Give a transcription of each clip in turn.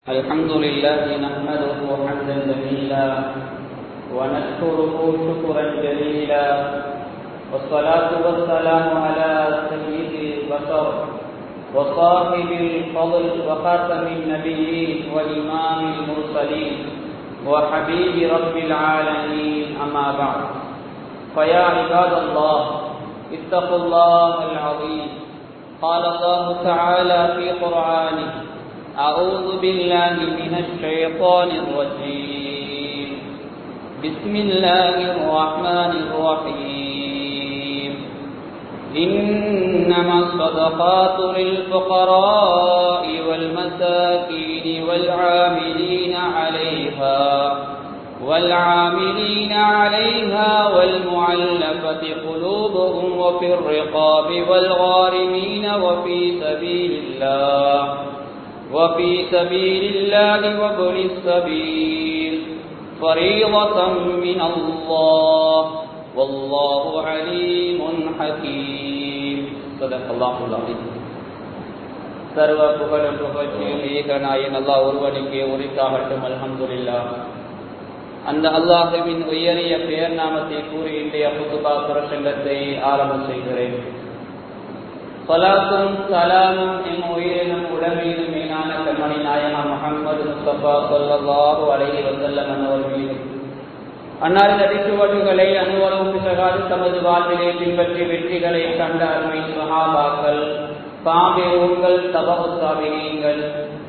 الحمد لله نحمده حمدا جميلا ونشكره شكرا جليلا والصلاة والسلام على سيد البشر وصاحب الفضل وخاتم النبيين وإمام المرسلين وحبيب رب العالمين أما بعد فيا عباد الله اتقوا الله العظيم قال الله تعالى في قرآنه أعوذ بالله من الشيطان الرجيم بسم الله الرحمن الرحيم إنما الصدقات للفقراء والمساكين والعاملين عليها والعاملين عليها والمعلفة قلوبهم وفي الرقاب والغارمين وفي سبيل الله وفي سبيل الله وابن السبيل فريضة من الله والله عليم حكيم صدق الله العظيم சர்வ புகழும் புகழ்ச்சியும் ஏகநாயன் அல்லாஹ் ஒருவனுக்கே உரித்தாகட்டும் அல்ஹம்துலில்லா அந்த அல்லாஹுவின் உயரிய பெயர் நாமத்தை கூறி இன்றைய புதுபா பிரசங்கத்தை ஆரம்பம் செய்கிறேன் சலாத்தும் சலாமும் என் உயிரினும் உடமையிலும் மீனான கண்மணி நாயகம் முகமது முஸ்தபா சொல்லல்லாஹு அலைஹி வசல்லம் அன்னவர் மீது அன்னாரின் அடிச்சுவடுகளை அனுவரும் பிசகாது தமது வாழ்விலே பின்பற்றி வெற்றிகளை கண்ட அருமை சஹாபாக்கள் சாபியங்கள் தபகு சாபியங்கள்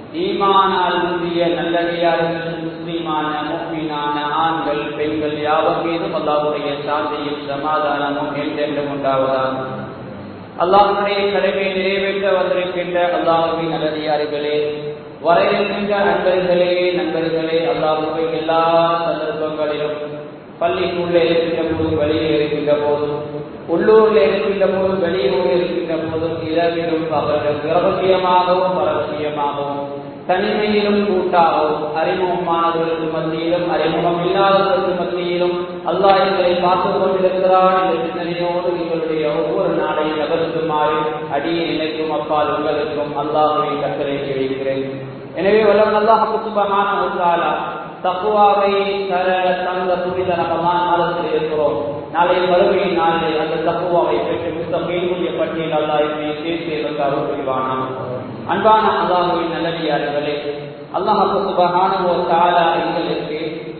ஈமானால் முந்திய நல்லடியார்கள் முஸ்லிமான முக்மீனான ஆண்கள் பெண்கள் யாவர் மீதும் அல்லாவுடைய சாந்தியும் சமாதானமும் என்றென்றும் உண்டாவதாக அல்லாஹனுடைய கடமையை நிறைவேற்ற வந்திருக்கின்ற அல்லாஹுவின் நல்லடியார்களே வர இருக்கின்ற நண்பர்களே நண்பர்களே அல்லாஹுவை எல்லா சந்தர்ப்பங்களிலும் பள்ளிக்குள்ளே இருக்கின்ற போது வெளியே இருக்கின்ற போதும் உள்ளூர்ல இருக்கின்ற போது வெளியூரில் இருக்கின்ற போதும் இரவிலும் அவர்கள் ரகசியமாகவும் பரவசியமாகவும் தனிமையிலும் கூட்டாகவும் அறிமுகமானவர்களுக்கு மத்தியிலும் அறிமுகம் இல்லாதவர்களுக்கு மத்தியிலும் அல்லாஹ் எங்களை பார்த்துக் கொண்டிருக்கிறான் என்ற சிந்தனையோடு எங்களுடைய ஒவ்வொரு நாளையும் நகர்த்துமாறு அடியை நினைக்கும் அப்பால் உங்களுக்கும் அல்லாஹுவை கட்டளை வைக்கிறேன் எனவே வல்லவன் அல்லாஹ் சுபகான ஒன்றாலா தப்புவாவை தர தந்த புனித ரகமான மாதத்தில் இருக்கிறோம் நாளை வறுமை நாளில் அந்த தப்புவாவை பெற்று முத்தகையுடைய பட்டியல் அல்லாஹ் என்னை சேர்த்து எனக்கு அருள் புரிவானாம் அன்பான அல்லாஹுவின் நல்லடியார்களே அல்லாஹ் சுபகான ஒரு தாலா எங்களுக்கு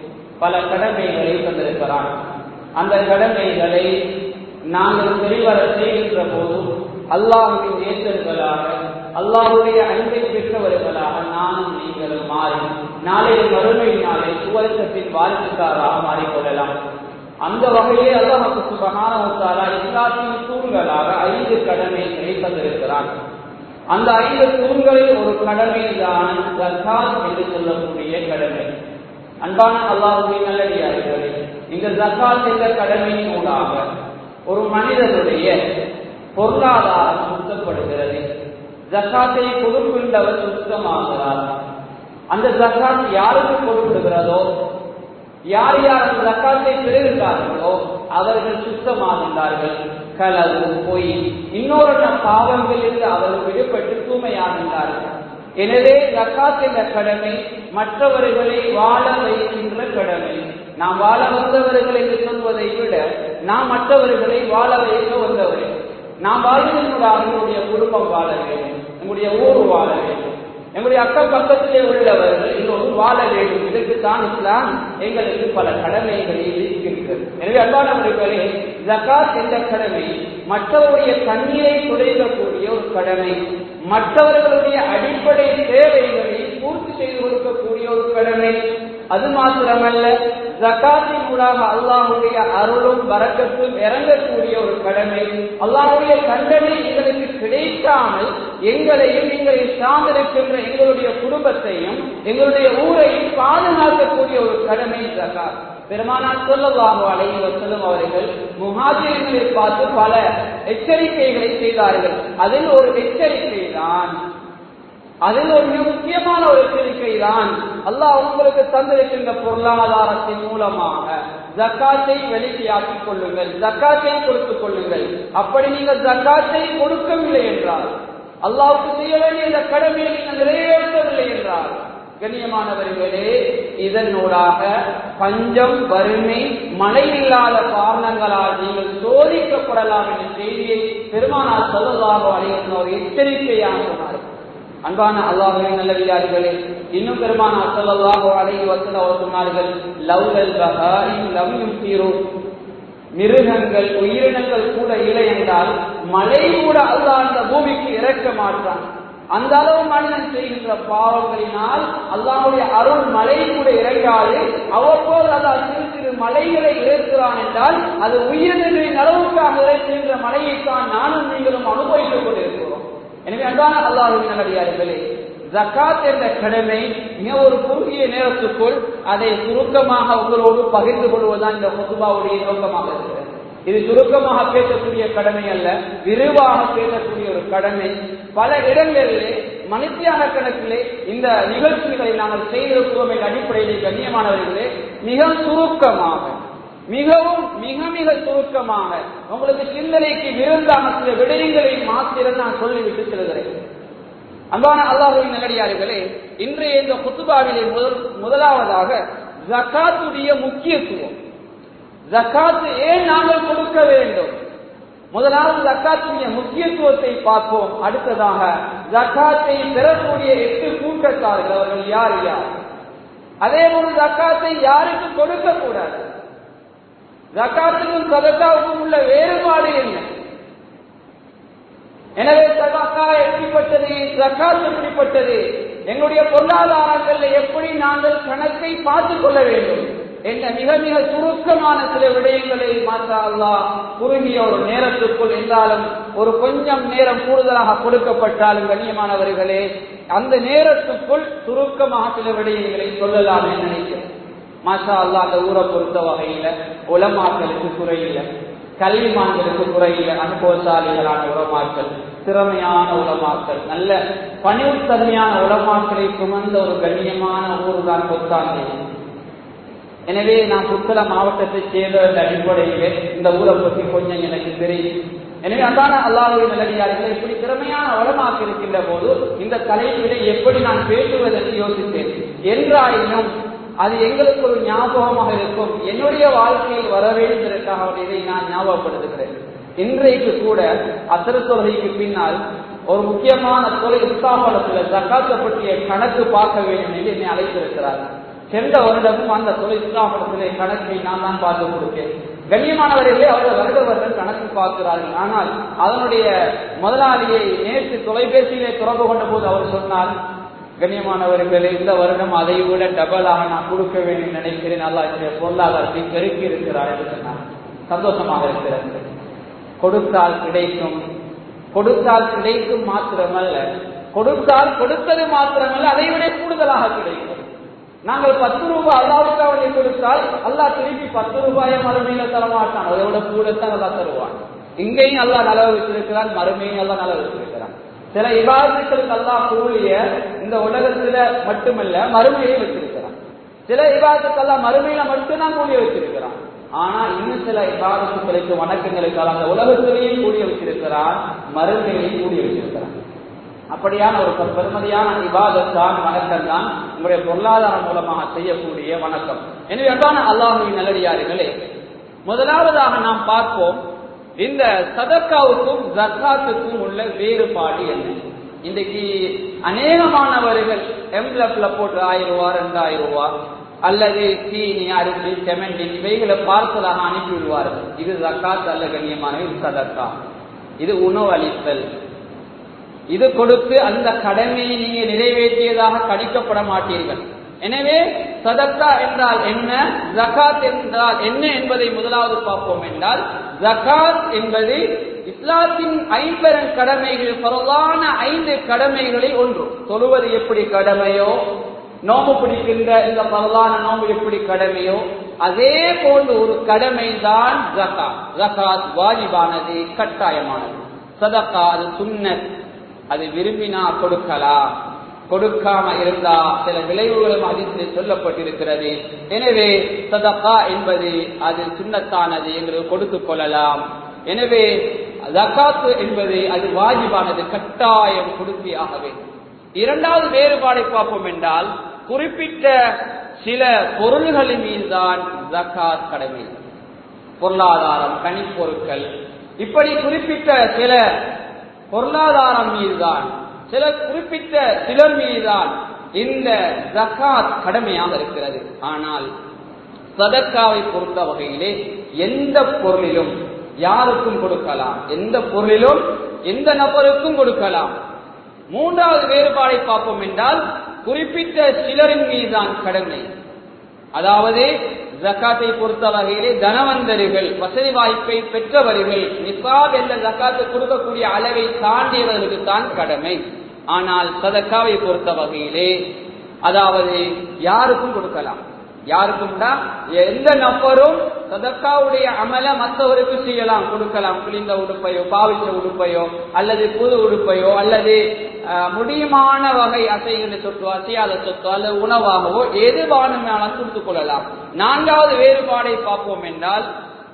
பல கடமைகளை தந்திருக்கிறான் அந்த கடமைகளை நாங்கள் பெரியவர செய்கின்ற போதும் அல்லாஹுவின் நேசர்களாக அல்லாஹுடைய அன்பை பெற்றவர்களாக நானும் நீங்களும் மாறி நாளைய மறுமை நாளை சுவர்க்கத்தின் வாழ்க்கைக்காராக மாறிக்கொள்ளலாம் அந்த வகையில் அல்லாஹு சுபகான இஸ்லாத்தின் தூண்களாக ஐந்து கடமைகளை தந்திருக்கிறான் அந்த ஐந்து தூண்களில் ஒரு கடமை தான் ஜக்காத் என்று சொல்லக்கூடிய கடமை அன்பான அல்லாஹுவின் நல்லடியார்களே இந்த ஜக்காத் என்ற கடமையின் ஊடாக ஒரு மனிதனுடைய பொருளாதாரம் சுத்தப்படுகிறது ஜக்காத்தை கொடுக்கின்றவர் சுத்தமாகிறார் அந்த ஜக்காத் யாருக்கு கொடுக்கப்படுகிறதோ யார் யார் அந்த ஜக்காத்தை பெறுகிறார்களோ அவர்கள் சுத்தமாகின்றார்கள் களவு பொய் இன்னொரு பாவங்களிலிருந்து அவர்கள் விடுபட்டு தூய்மையாகின்றார்கள் எனவே ஜக்காத் என்ற கடமை மற்றவர்களை வாழ வைக்கின்ற கடமை நாம் வாழ வந்தவர்கள் என்று சொல்வதை விட நாம் மற்றவர்களை வாழ வைக்க வந்தவர்கள் நாம் வாழ்வதற்காக எங்களுடைய குடும்பம் வாழ வேண்டும் எங்களுடைய ஊர் வாழ வேண்டும் எங்களுடைய அக்கம் பக்கத்திலே உள்ளவர்கள் எல்லோரும் வாழ வேண்டும் இதற்கு தான் இஸ்லாம் எங்களுக்கு பல கடமைகளை இருக்கின்றது எனவே அன்பானவர்களே ஜக்காத் என்ற கடமை மற்றவருடைய கண்ணீரை துடைக்கக்கூடிய ஒரு கடமை மற்றவர்களுடைய அடிப்படை தேவைகளை பூர்த்தி செய்து கொடுக்கக்கூடிய ஒரு கடமை அது மாத்திரமல்ல ஜக்காத்தின் ஊடாக அல்லாஹுடைய அருளும் வரக்கத்தும் இறங்கக்கூடிய ஒரு கடமை அல்லாஹுடைய கண்டனை எங்களுக்கு கிடைக்காமல் எங்களையும் எங்களை சார்ந்திருக்கின்ற எங்களுடைய குடும்பத்தையும் எங்களுடைய ஊரையும் பாதுகாக்கக்கூடிய ஒரு கடமை ஜக்காத் பெருமானார் சொல்லலாமோ அலைஹி வசல்லம் அவர்கள் முஹாஜிர்களை பார்த்து பல எச்சரிக்கைகளை செய்தார்கள் அதில் ஒரு எச்சரிக்கை தான் அதில் ஒரு மிக முக்கியமான ஒரு எச்சரிக்கை தான் அல்லாஹ் உங்களுக்கு தந்திருக்கின்ற பொருளாதாரத்தின் மூலமாக ஜக்காத்தை வெளியாக்கிக் கொள்ளுங்கள் ஜக்காத்தை கொடுத்துக் கொள்ளுங்கள் அப்படி நீங்கள் ஜக்காத்தை கொடுக்கவில்லை என்றால் அல்லாவுக்கு செய்ய வேண்டிய இந்த கடமையை நீங்கள் நிறைவேற்றவில்லை என்றால் கண்ணியமானவர்களே இதனூடாக பஞ்சம் வறுமை மழை இல்லாத காரணங்களால் நீங்கள் சோதிக்கப்படலாம் என்ற செய்தியை பெருமானார் சொல்லதாக அழைக்கும் ஒரு எச்சரிக்கையாக சொன்னார் அன்பான அல்லாஹுவின் நல்லவியார்களே இன்னும் பெருமானார் சொல்லதாக அழகி வந்து அவர் சொன்னார்கள் லவ்லல் பகாரின் லவ்யும் தீரோ மிருகங்கள் உயிரினங்கள் கூட இல்லை என்றால் மழை கூட அல்லாஹ் அந்த பூமிக்கு இறக்க மாட்டான் அந்த அளவு மனிதன் செய்கின்ற பாவங்களினால் அல்லாஹுடைய அருள் மழை கூட இறங்காது அவ்வப்போது அல்லாஹ் சிறு சிறு மலைகளை இறக்கிறான் என்றால் அது உயிரினங்களின் அளவுக்காக இறக்கின்ற மழையைத்தான் நானும் நீங்களும் அனுபவித்துக் கொண்டிருக்கிறோம் எனவே அன்பான அல்லாஹுவின் நல்லடியார்களே ஜக்காத் என்ற கடமை மிக ஒரு குறுகிய நேரத்துக்குள் அதை சுருக்கமாக உங்களோடு பகிர்ந்து கொள்வதுதான் இந்த பொதுபாவுடைய நோக்கமாக இருக்கிறது இது சுருக்கமாக பேசக்கூடிய கடமை அல்ல விரிவாக பேசக்கூடிய ஒரு கடமை பல இடங்களிலே மனுஷியான கணக்கிலே இந்த நிகழ்ச்சிகளை நாங்கள் செய்திருக்கிறோம் என்ற அடிப்படையிலே கண்ணியமானவர்களே மிக சுருக்கமாக மிகவும் மிக மிக சுருக்கமாக உங்களுக்கு சிந்தனைக்கு விருந்தான சில விடயங்களை மாத்திரம் நான் சொல்லிவிட்டு செல்கிறேன் அன்பான அல்லாஹுவின் நல்லடியார்களே இன்றைய இந்த குத்துபாவிலே முதல் முதலாவதாக ஜக்காத்துடைய முக்கியத்துவம் ஜக்காத்து ஏன் நாங்கள் கொடுக்க வேண்டும் முதலாவது ஜக்காத்துடைய முக்கியத்துவத்தை பார்ப்போம் அடுத்ததாக ஜக்காத்தை பெறக்கூடிய எட்டு கூட்டத்தார்கள் அவர்கள் யார் யார் அதே போல ஜக்காத்தை யாருக்கு கொடுக்க கூடாது ஜக்காத்துக்கும் சதக்காவுக்கும் உள்ள வேறுபாடு என்ன எனவே சதக்கா எப்படிப்பட்டது ஜக்காத் எப்படிப்பட்டது எங்களுடைய பொருளாதாரங்கள்ல எப்படி நாங்கள் கணக்கை பார்த்துக் கொள்ள வேண்டும் என்ற மிக மிக சுருக்கமான சில விடயங்களை மாற்றா அல்லா குறுகிய ஒரு நேரத்துக்குள் என்றாலும் ஒரு கொஞ்சம் நேரம் கூடுதலாக கொடுக்கப்பட்டாலும் கண்ணியமானவர்களே அந்த நேரத்துக்குள் சுருக்கமாக சில விடயங்களை சொல்லலாம் என்று நினைக்கிறேன் மாஷா அல்லா அந்த ஊரை பொறுத்த வகையில உலமாக்களுக்கு குறையில்லை கல்விமான்களுக்கு குறையில்லை அனுபவசாலிகளான உலமாக்கள் திறமையான உலமாக்கள் நல்ல பணிவுத்தன்மையான உலமாக்களை சுமந்த ஒரு கண்ணியமான ஊர் தான் கொத்தாந்தை எனவே நான் புத்தள மாவட்டத்தை சேர்ந்த அடிப்படையிலே இந்த ஊரை பற்றி கொஞ்சம் எனக்கு தெரியும் எனவே அதான அல்லாஹுவின் நல்லடியார்கள் இப்படி திறமையான வளமாக்க இருக்கின்ற போது இந்த தலைப்பிலே எப்படி நான் பேசுவதற்கு யோசித்தேன் என்றாயினும் அது எங்களுக்கு ஒரு ஞாபகமாக இருக்கும் என்னுடைய வாழ்க்கையில் வர வேண்டியதற்காக இதை நான் ஞாபகப்படுத்துகிறேன் இன்றைக்கு கூட அசர தொழுகைக்கு பின்னால் ஒரு முக்கியமான தொலை உத்தாபனத்தில் ஜக்காத்தை பற்றிய கணக்கு பார்க்க வேண்டும் என்று என்னை அழைத்திருக்கிறார் சென்ற வருடமும் அந்த தொலை உத்தாபனத்திலே கணக்கை நான் தான் பார்த்து கொடுத்தேன் கண்ணியமானவர்களே அவர்கள் வருட வருடம் கணக்கு பார்க்கிறார்கள் ஆனால் அதனுடைய முதலாளியை நேற்று தொலைபேசியிலே தொடர்பு கொண்ட போது அவர் சொன்னார் கண்ணியமானவர்களே இந்த வருடம் அதை விட டபுளாக நான் கொடுக்க வேண்டும் நினைக்கிறேன் அல்லா என்னுடைய பொருளாதாரத்தை பெருக்கி இருக்கிறார் என்று சொன்னார் சந்தோஷமாக இருக்கிறது கொடுத்தால் கிடைக்கும் கொடுத்தால் கிடைக்கும் மாத்திரமல்ல கொடுத்தால் கொடுத்தது மாத்திரமல்ல அதை விட கூடுதலாக கிடைக்கும் நாங்கள் பத்து ரூபாய் அல்லாவுக்காக கொடுத்தால் அல்லாஹ் திருப்பி பத்து ரூபாயை மறுமையில தரமாட்டான் அதை விட கூடத்தான் அல்லா தருவான் இங்கேயும் அல்லா நலவு வச்சிருக்கிறான் மறுமையும் அல்லா நலவு வச்சிருக்கிறான் சில இபாதத்துக்களுக்கு அல்லா கூலிய இந்த உலகத்துல மட்டுமல்ல மறுமையை வச்சிருக்கிறான் சில இபாதத்துக்கு அல்லா மறுமையில மட்டும்தான் கூலிய வச்சிருக்கிறான் ஆனா இன்னும் சில இபாதத்துக்களுக்கு வணக்கங்களுக்கு அந்த உலகத்திலேயும் கூடிய வச்சிருக்கிறான் மறுமையிலையும் கூடிய வச்சிருக்கிறான் அப்படியான ஒரு பெருமதியான இபாதத்தான் வணக்கம் தான் உங்களுடைய பொருளாதாரம் மூலமாக செய்யக்கூடிய வணக்கம் எனவே அன்பான அல்லாஹுவின் நல்லடியார்களே முதலாவதாக நாம் பார்ப்போம் இந்த சதக்காவுக்கும் ஜக்காத்துக்கும் உள்ள வேறுபாடு என்ன இன்றைக்கு அநேகமானவர்கள் எம்லப்ல போட்டு ஆயிரம் ரூபா ரெண்டாயிரம் ரூபா அல்லது சீனி அரிசி செமெண்டி இவைகளை பார்சலாக அனுப்பி விடுவார்கள் இது ஜக்காத் அல்ல கண்ணியமானவை இது சதக்கா இது உணவளித்தல் இது கொடுத்து அந்த கடமையை நீங்க நிறைவேற்றியதாக கணிக்கப்பட மாட்டீர்கள் எனவே சதக்கா என்றால் என்ன ஜகாத் என்றால் என்ன என்பதை முதலாவது பார்ப்போம் என்றால் ஜகாத் என்பது இஸ்லாத்தின் ஐம்பெரும் கடமைகள் பரவான ஐந்து கடமைகளில் ஒன்று தொழுவது எப்படி கடமையோ நோம்பு பிடிக்கின்ற இந்த பரவான நோம்பு எப்படி கடமையோ அதே போன்று ஒரு கடமை தான் ஜகாத் ஜகாத் வாஜிபானது கட்டாயமானது சதக்கா அது சுன்னத் அது விரும்பினா கொடுக்கலாம் கொடுக்காம இருந்தா சில விளைவுகளும் அதில் சொல்லப்பட்டிருக்கிறது எனவே சதக்கா என்பது அது சுண்ணத்தானது எங்களுக்கு கொடுத்துக் கொள்ளலாம் எனவே ஜக்காத்து என்பது அது வாஜிபானது கட்டாயம் கொடுத்தே ஆக வேண்டும் இரண்டாவது வேறுபாடை பார்ப்போம் என்றால் குறிப்பிட்ட சில பொருள்களின் மீதுதான் ஜக்காத் கடமை பொருளாதாரம் கனிப்பொருட்கள் இப்படி குறிப்பிட்ட சில பொருளாதாரம் மீதுதான் சில குறிப்பிட்ட சிலர் மீதுதான் இந்த ஜக்காத் கடமையாக இருக்கிறது ஆனால் சதக்காவை பொறுத்த வகையிலே எந்த பொருளிலும் யாருக்கும் கொடுக்கலாம் எந்த பொருளிலும் எந்த நபருக்கும் கொடுக்கலாம் மூன்றாவது வேறுபாடை பார்ப்போம் என்றால் குறிப்பிட்ட சிலரின் மீதுதான் கடமை அதாவது ஜக்காத்தை பொறுத்த வகையிலே தனவந்தர்கள் வசதி வாய்ப்பை பெற்றவர்கள் நிசாப் என்ற ஜக்காத்தை கொடுக்கக்கூடிய அளவை தாண்டியவர்களுக்கு தான் கடமை ஆனால் சதக்காவை பொறுத்த வகையிலே அதாவது யாருக்கும் கொடுக்கலாம் யாருக்கும் எந்த நபரும் சதக்காவுடைய அமல மற்றவருக்கு செய்யலாம் கொடுக்கலாம் குளிந்த உடுப்பையோ பாவிச்ச உடுப்பையோ அல்லது புது உடுப்பையோ அல்லது முடியுமான வகை அசைகின்ற சொத்தோ அசையாத சொத்தோ அல்லது உணவாகவோ எது வாணுமானாலும் கொடுத்துக் கொள்ளலாம் நான்காவது வேறுபாடை பார்ப்போம் என்றால்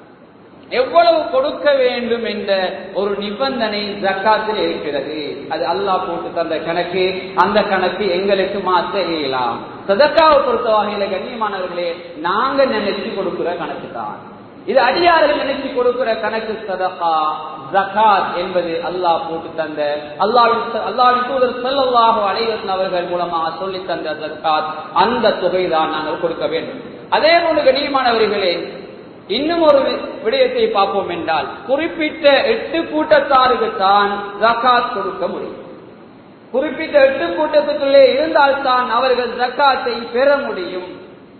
எவ்வளவு கொடுக்க வேண்டும் என்ற ஒரு நிபந்தனை ஜக்காத்தில் இருக்கிறது அது அல்லாஹ் போட்டு தந்த கணக்கு அந்த கணக்கு எங்களுக்கு மாற்ற இயலாம் சதக்காவை பொறுத்த வகையில கண்ணியமானவர்களே நாங்க நினைச்சு கொடுக்கிற கணக்கு தான் இது அடியார்கள் நினைச்சு கொடுக்கிற கணக்கு சதகா ஜகாத் என்பது அல்லாஹ் போட்டு தந்த அல்லாவின் அல்லாவின் தூதர் செல்லல்லாஹு அலைவசன் அவர்கள் மூலமாக சொல்லி தந்த ஜகாத் அந்த தொகை தான் நாங்கள் கொடுக்க வேண்டும் அதே போல கண்ணியமானவர்களே இன்னும் ஒரு விடயத்தை பார்ப்போம் என்றால் குறிப்பிட்ட எட்டு கூட்டத்தாருக்கு தான் ஜக்காத் கொடுக்க முடியும் குறிப்பிட்ட எட்டு கூட்டத்துக்குள்ளே இருந்தால்தான் அவர்கள் ஜக்காத்தை பெற முடியும்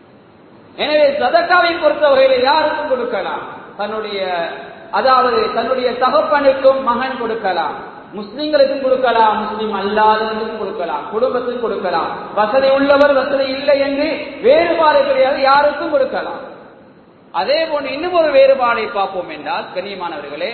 எனவே சதக்காவை பொறுத்தவரையில் யாருக்கும் கொடுக்கலாம் தன்னுடைய அதாவது தன்னுடைய தகப்பனுக்கும் மகன் கொடுக்கலாம் முஸ்லிம்களுக்கும் கொடுக்கலாம் முஸ்லிம் அல்லாதவர்களுக்கும் கொடுக்கலாம் குடும்பத்துக்கும் கொடுக்கலாம் வசதி உள்ளவர் வசதி இல்லை என்று வேறுபாடு கிடையாது யாருக்கும் கொடுக்கலாம் அதே போன்று இன்னும் ஒரு வேறுபாடை பார்ப்போம் என்றால் கண்ணியமானவர்களே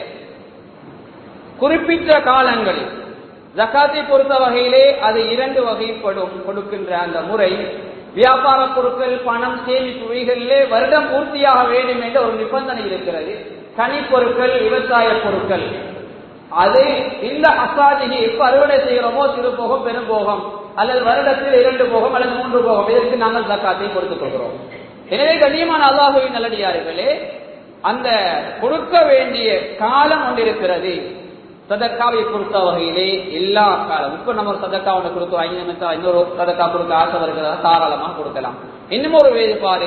குறிப்பிட்ட காலங்களில் ஜக்காத்தை பொறுத்த வகையிலே அது இரண்டு வகைப்படும் கொடுக்கின்ற அந்த முறை வியாபார பொருட்கள் பணம் சேமிப்பு வகைகளிலே வருடம் பூர்த்தியாக வேண்டும் என்ற ஒரு நிபந்தனை இருக்கிறது கனி பொருட்கள் விவசாய பொருட்கள் அது இந்த அசாதிகி எப்ப அறுவடை செய்கிறோமோ சிறு போகம் பெரும் போகம் அல்லது வருடத்தில் இரண்டு போகம் அல்லது மூன்று போகம் இதற்கு நாங்கள் ஜக்காத்தை கொடுத்துக் கொள்கிறோம் எனவே கண்ணியமான அல்லாஹுவின் நல்லடியார்களே அந்த கொடுக்க வேண்டிய காலம் ஒன்றிருக்கிறது சதக்காவை பொறுத்த வகையிலே எல்லா காலம் இப்ப நம்ம சதக்கா ஒன்று கொடுத்தோம் ஐந்து நிமிஷம் இன்னொரு சதக்கா கொடுக்க ஆசை வருகிறதா தாராளமாக கொடுக்கலாம் இன்னும் ஒரு வேறுபாடு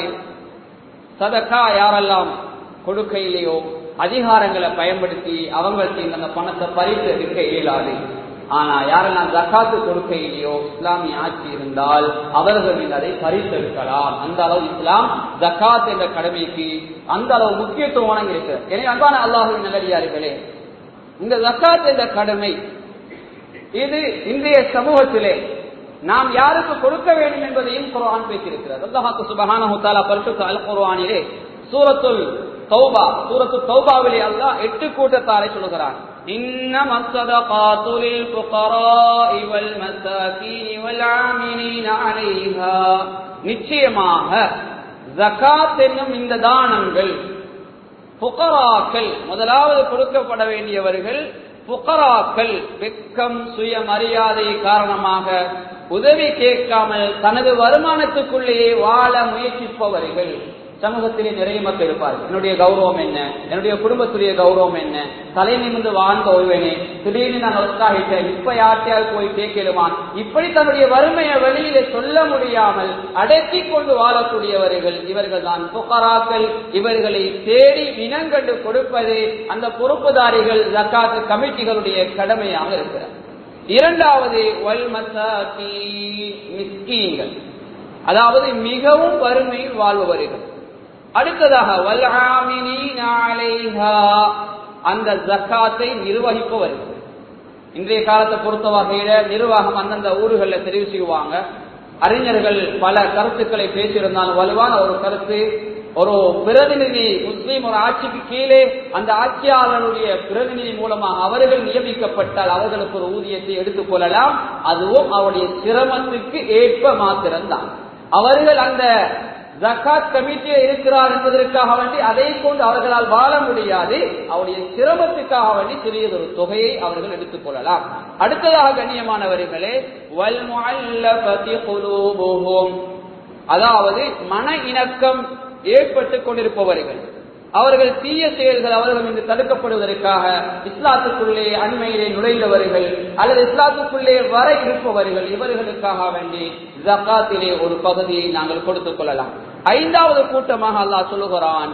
சதக்கா யாரெல்லாம் கொடுக்கையிலேயோ அதிகாரங்களை பயன்படுத்தி அவங்களுக்கு அந்த பணத்தை பறித்து எடுக்க இயலாது ஆனா யாரெல்லாம் ஜக்காத்து கொடுக்கையிலேயோ இஸ்லாமிய ஆட்சி இருந்தால் அவர்கள் மீது அதை பறித்தெடுக்கலாம் அந்த அளவு இஸ்லாம் ஜக்காத் என்ற கடமைக்கு அந்த அளவு முக்கியத்துவம் வழங்கி இருக்கிறது எனவே அன்பான அல்லாஹுவின் நல்லடியார்களே இந்த ஜக்காத் என்ற கடமை இது இன்றைய சமூகத்திலே நாம் யாருக்கு கொடுக்க வேண்டும் என்பதையும் குர்ஆன் பேசியிருக்கிறது அல்லாஹ் சுபஹானஹு தஆலா பரிசுத்த அல் குர்ஆனிலே சூரத்துல் தௌபா சூரத்து தௌபாவிலே அல்லாஹ் எட்டு கூட்டத்தாரை சொல்கிறான் إنما الصدقات للفقراء والمساكين والعاملين عليها நிச்சயமாக ஜகாத் என்னும் இந்த தானங்கள் புகராக்கள் முதலாவது கொடுக்கப்பட வேண்டியவர்கள் புகராக்கள் வெக்கம் சுயமரியாதை காரணமாக உதவி கேட்காமல் தனது வருமானத்துக்குள்ளேயே வாழ முயற்சிப்பவர்கள் சமூகத்திலே நிறைய மக்கள் இருப்பார்கள் என்னுடைய கௌரவம் என்ன என்னுடைய குடும்பத்துடைய கௌரவம் என்ன தலை நிமிந்து வாழ்ந்த ஒருவனே திடீர்னு நான் உற்சாகிட்டேன் இப்ப யார்ட்டையாவது போய் கேட்கலுமா இப்படி தன்னுடைய வறுமையை வெளியில சொல்ல முடியாமல் அடக்கி கொண்டு வாழக்கூடியவர்கள் இவர்கள் தான் புகராக்கள் இவர்களை தேடி இனங்கண்டு கொடுப்பது அந்த பொறுப்புதாரிகள் ஜக்காத்து கமிட்டிகளுடைய கடமையாக இருக்கிறார் இரண்டாவது வல் மசாக்கி மிஸ்கீன்கள் அதாவது மிகவும் வறுமையில் வாழ்பவர்கள் அடுத்ததாக அந்த ஜக்காத்தை நிர்வகிப்பவர்கள் இன்றைய காலத்தை பொறுத்த வகையில நிர்வாகம் அந்தந்த ஊர்களில் தெரிவு செய்வாங்க அறிஞர்கள் பல கருத்துக்களை பேசியிருந்தாலும் வலுவான ஒரு கருத்து ஒரு பிரதிநிதி முஸ்லீம் ஒரு ஆட்சிக்கு கீழே அந்த ஆட்சியாளருடைய பிரதிநிதி மூலமாக அவர்கள் நியமிக்கப்பட்டால் அவர்களுக்கு ஒரு ஊதியத்தை எடுத்துக் கொள்ளலாம் அதுவும் அவருடைய சிரமத்துக்கு ஏற்ப மாத்திரம்தான் அவர்கள் அந்த ஜக்காத் கமிட்டியில் இருக்கிறார் என்பதற்காக வேண்டி அதை கொண்டு அவர்களால் வாழ முடியாது அவருடைய சிரமத்துக்காக வேண்டி சிறியதொரு தொகையை அவர்கள் எடுத்துக் கொள்ளலாம் அடுத்ததாக கண்ணியமானவர்களே வல் முஅல்லஃபதி குலூபுஹும் அதாவது மன இணக்கம் ஏற்பட்டுக் கொண்டிருப்பவர்கள் அவர்கள் தீய செயல்கள் அவர்கள் இங்கு தடுக்கப்படுவதற்காக இஸ்லாத்துக்குள்ளே அண்மையிலே நுழைந்தவர்கள் அல்லது இஸ்லாத்துக்குள்ளே வர இருப்பவர்கள் இவர்களுக்காக வேண்டி ஜக்காத்திலே ஒரு பகுதியை நாங்கள் கொடுத்துக் கொள்ளலாம் ஐந்தாவது கூட்டமாக அல்லாஹ் சொல்லுகிறான்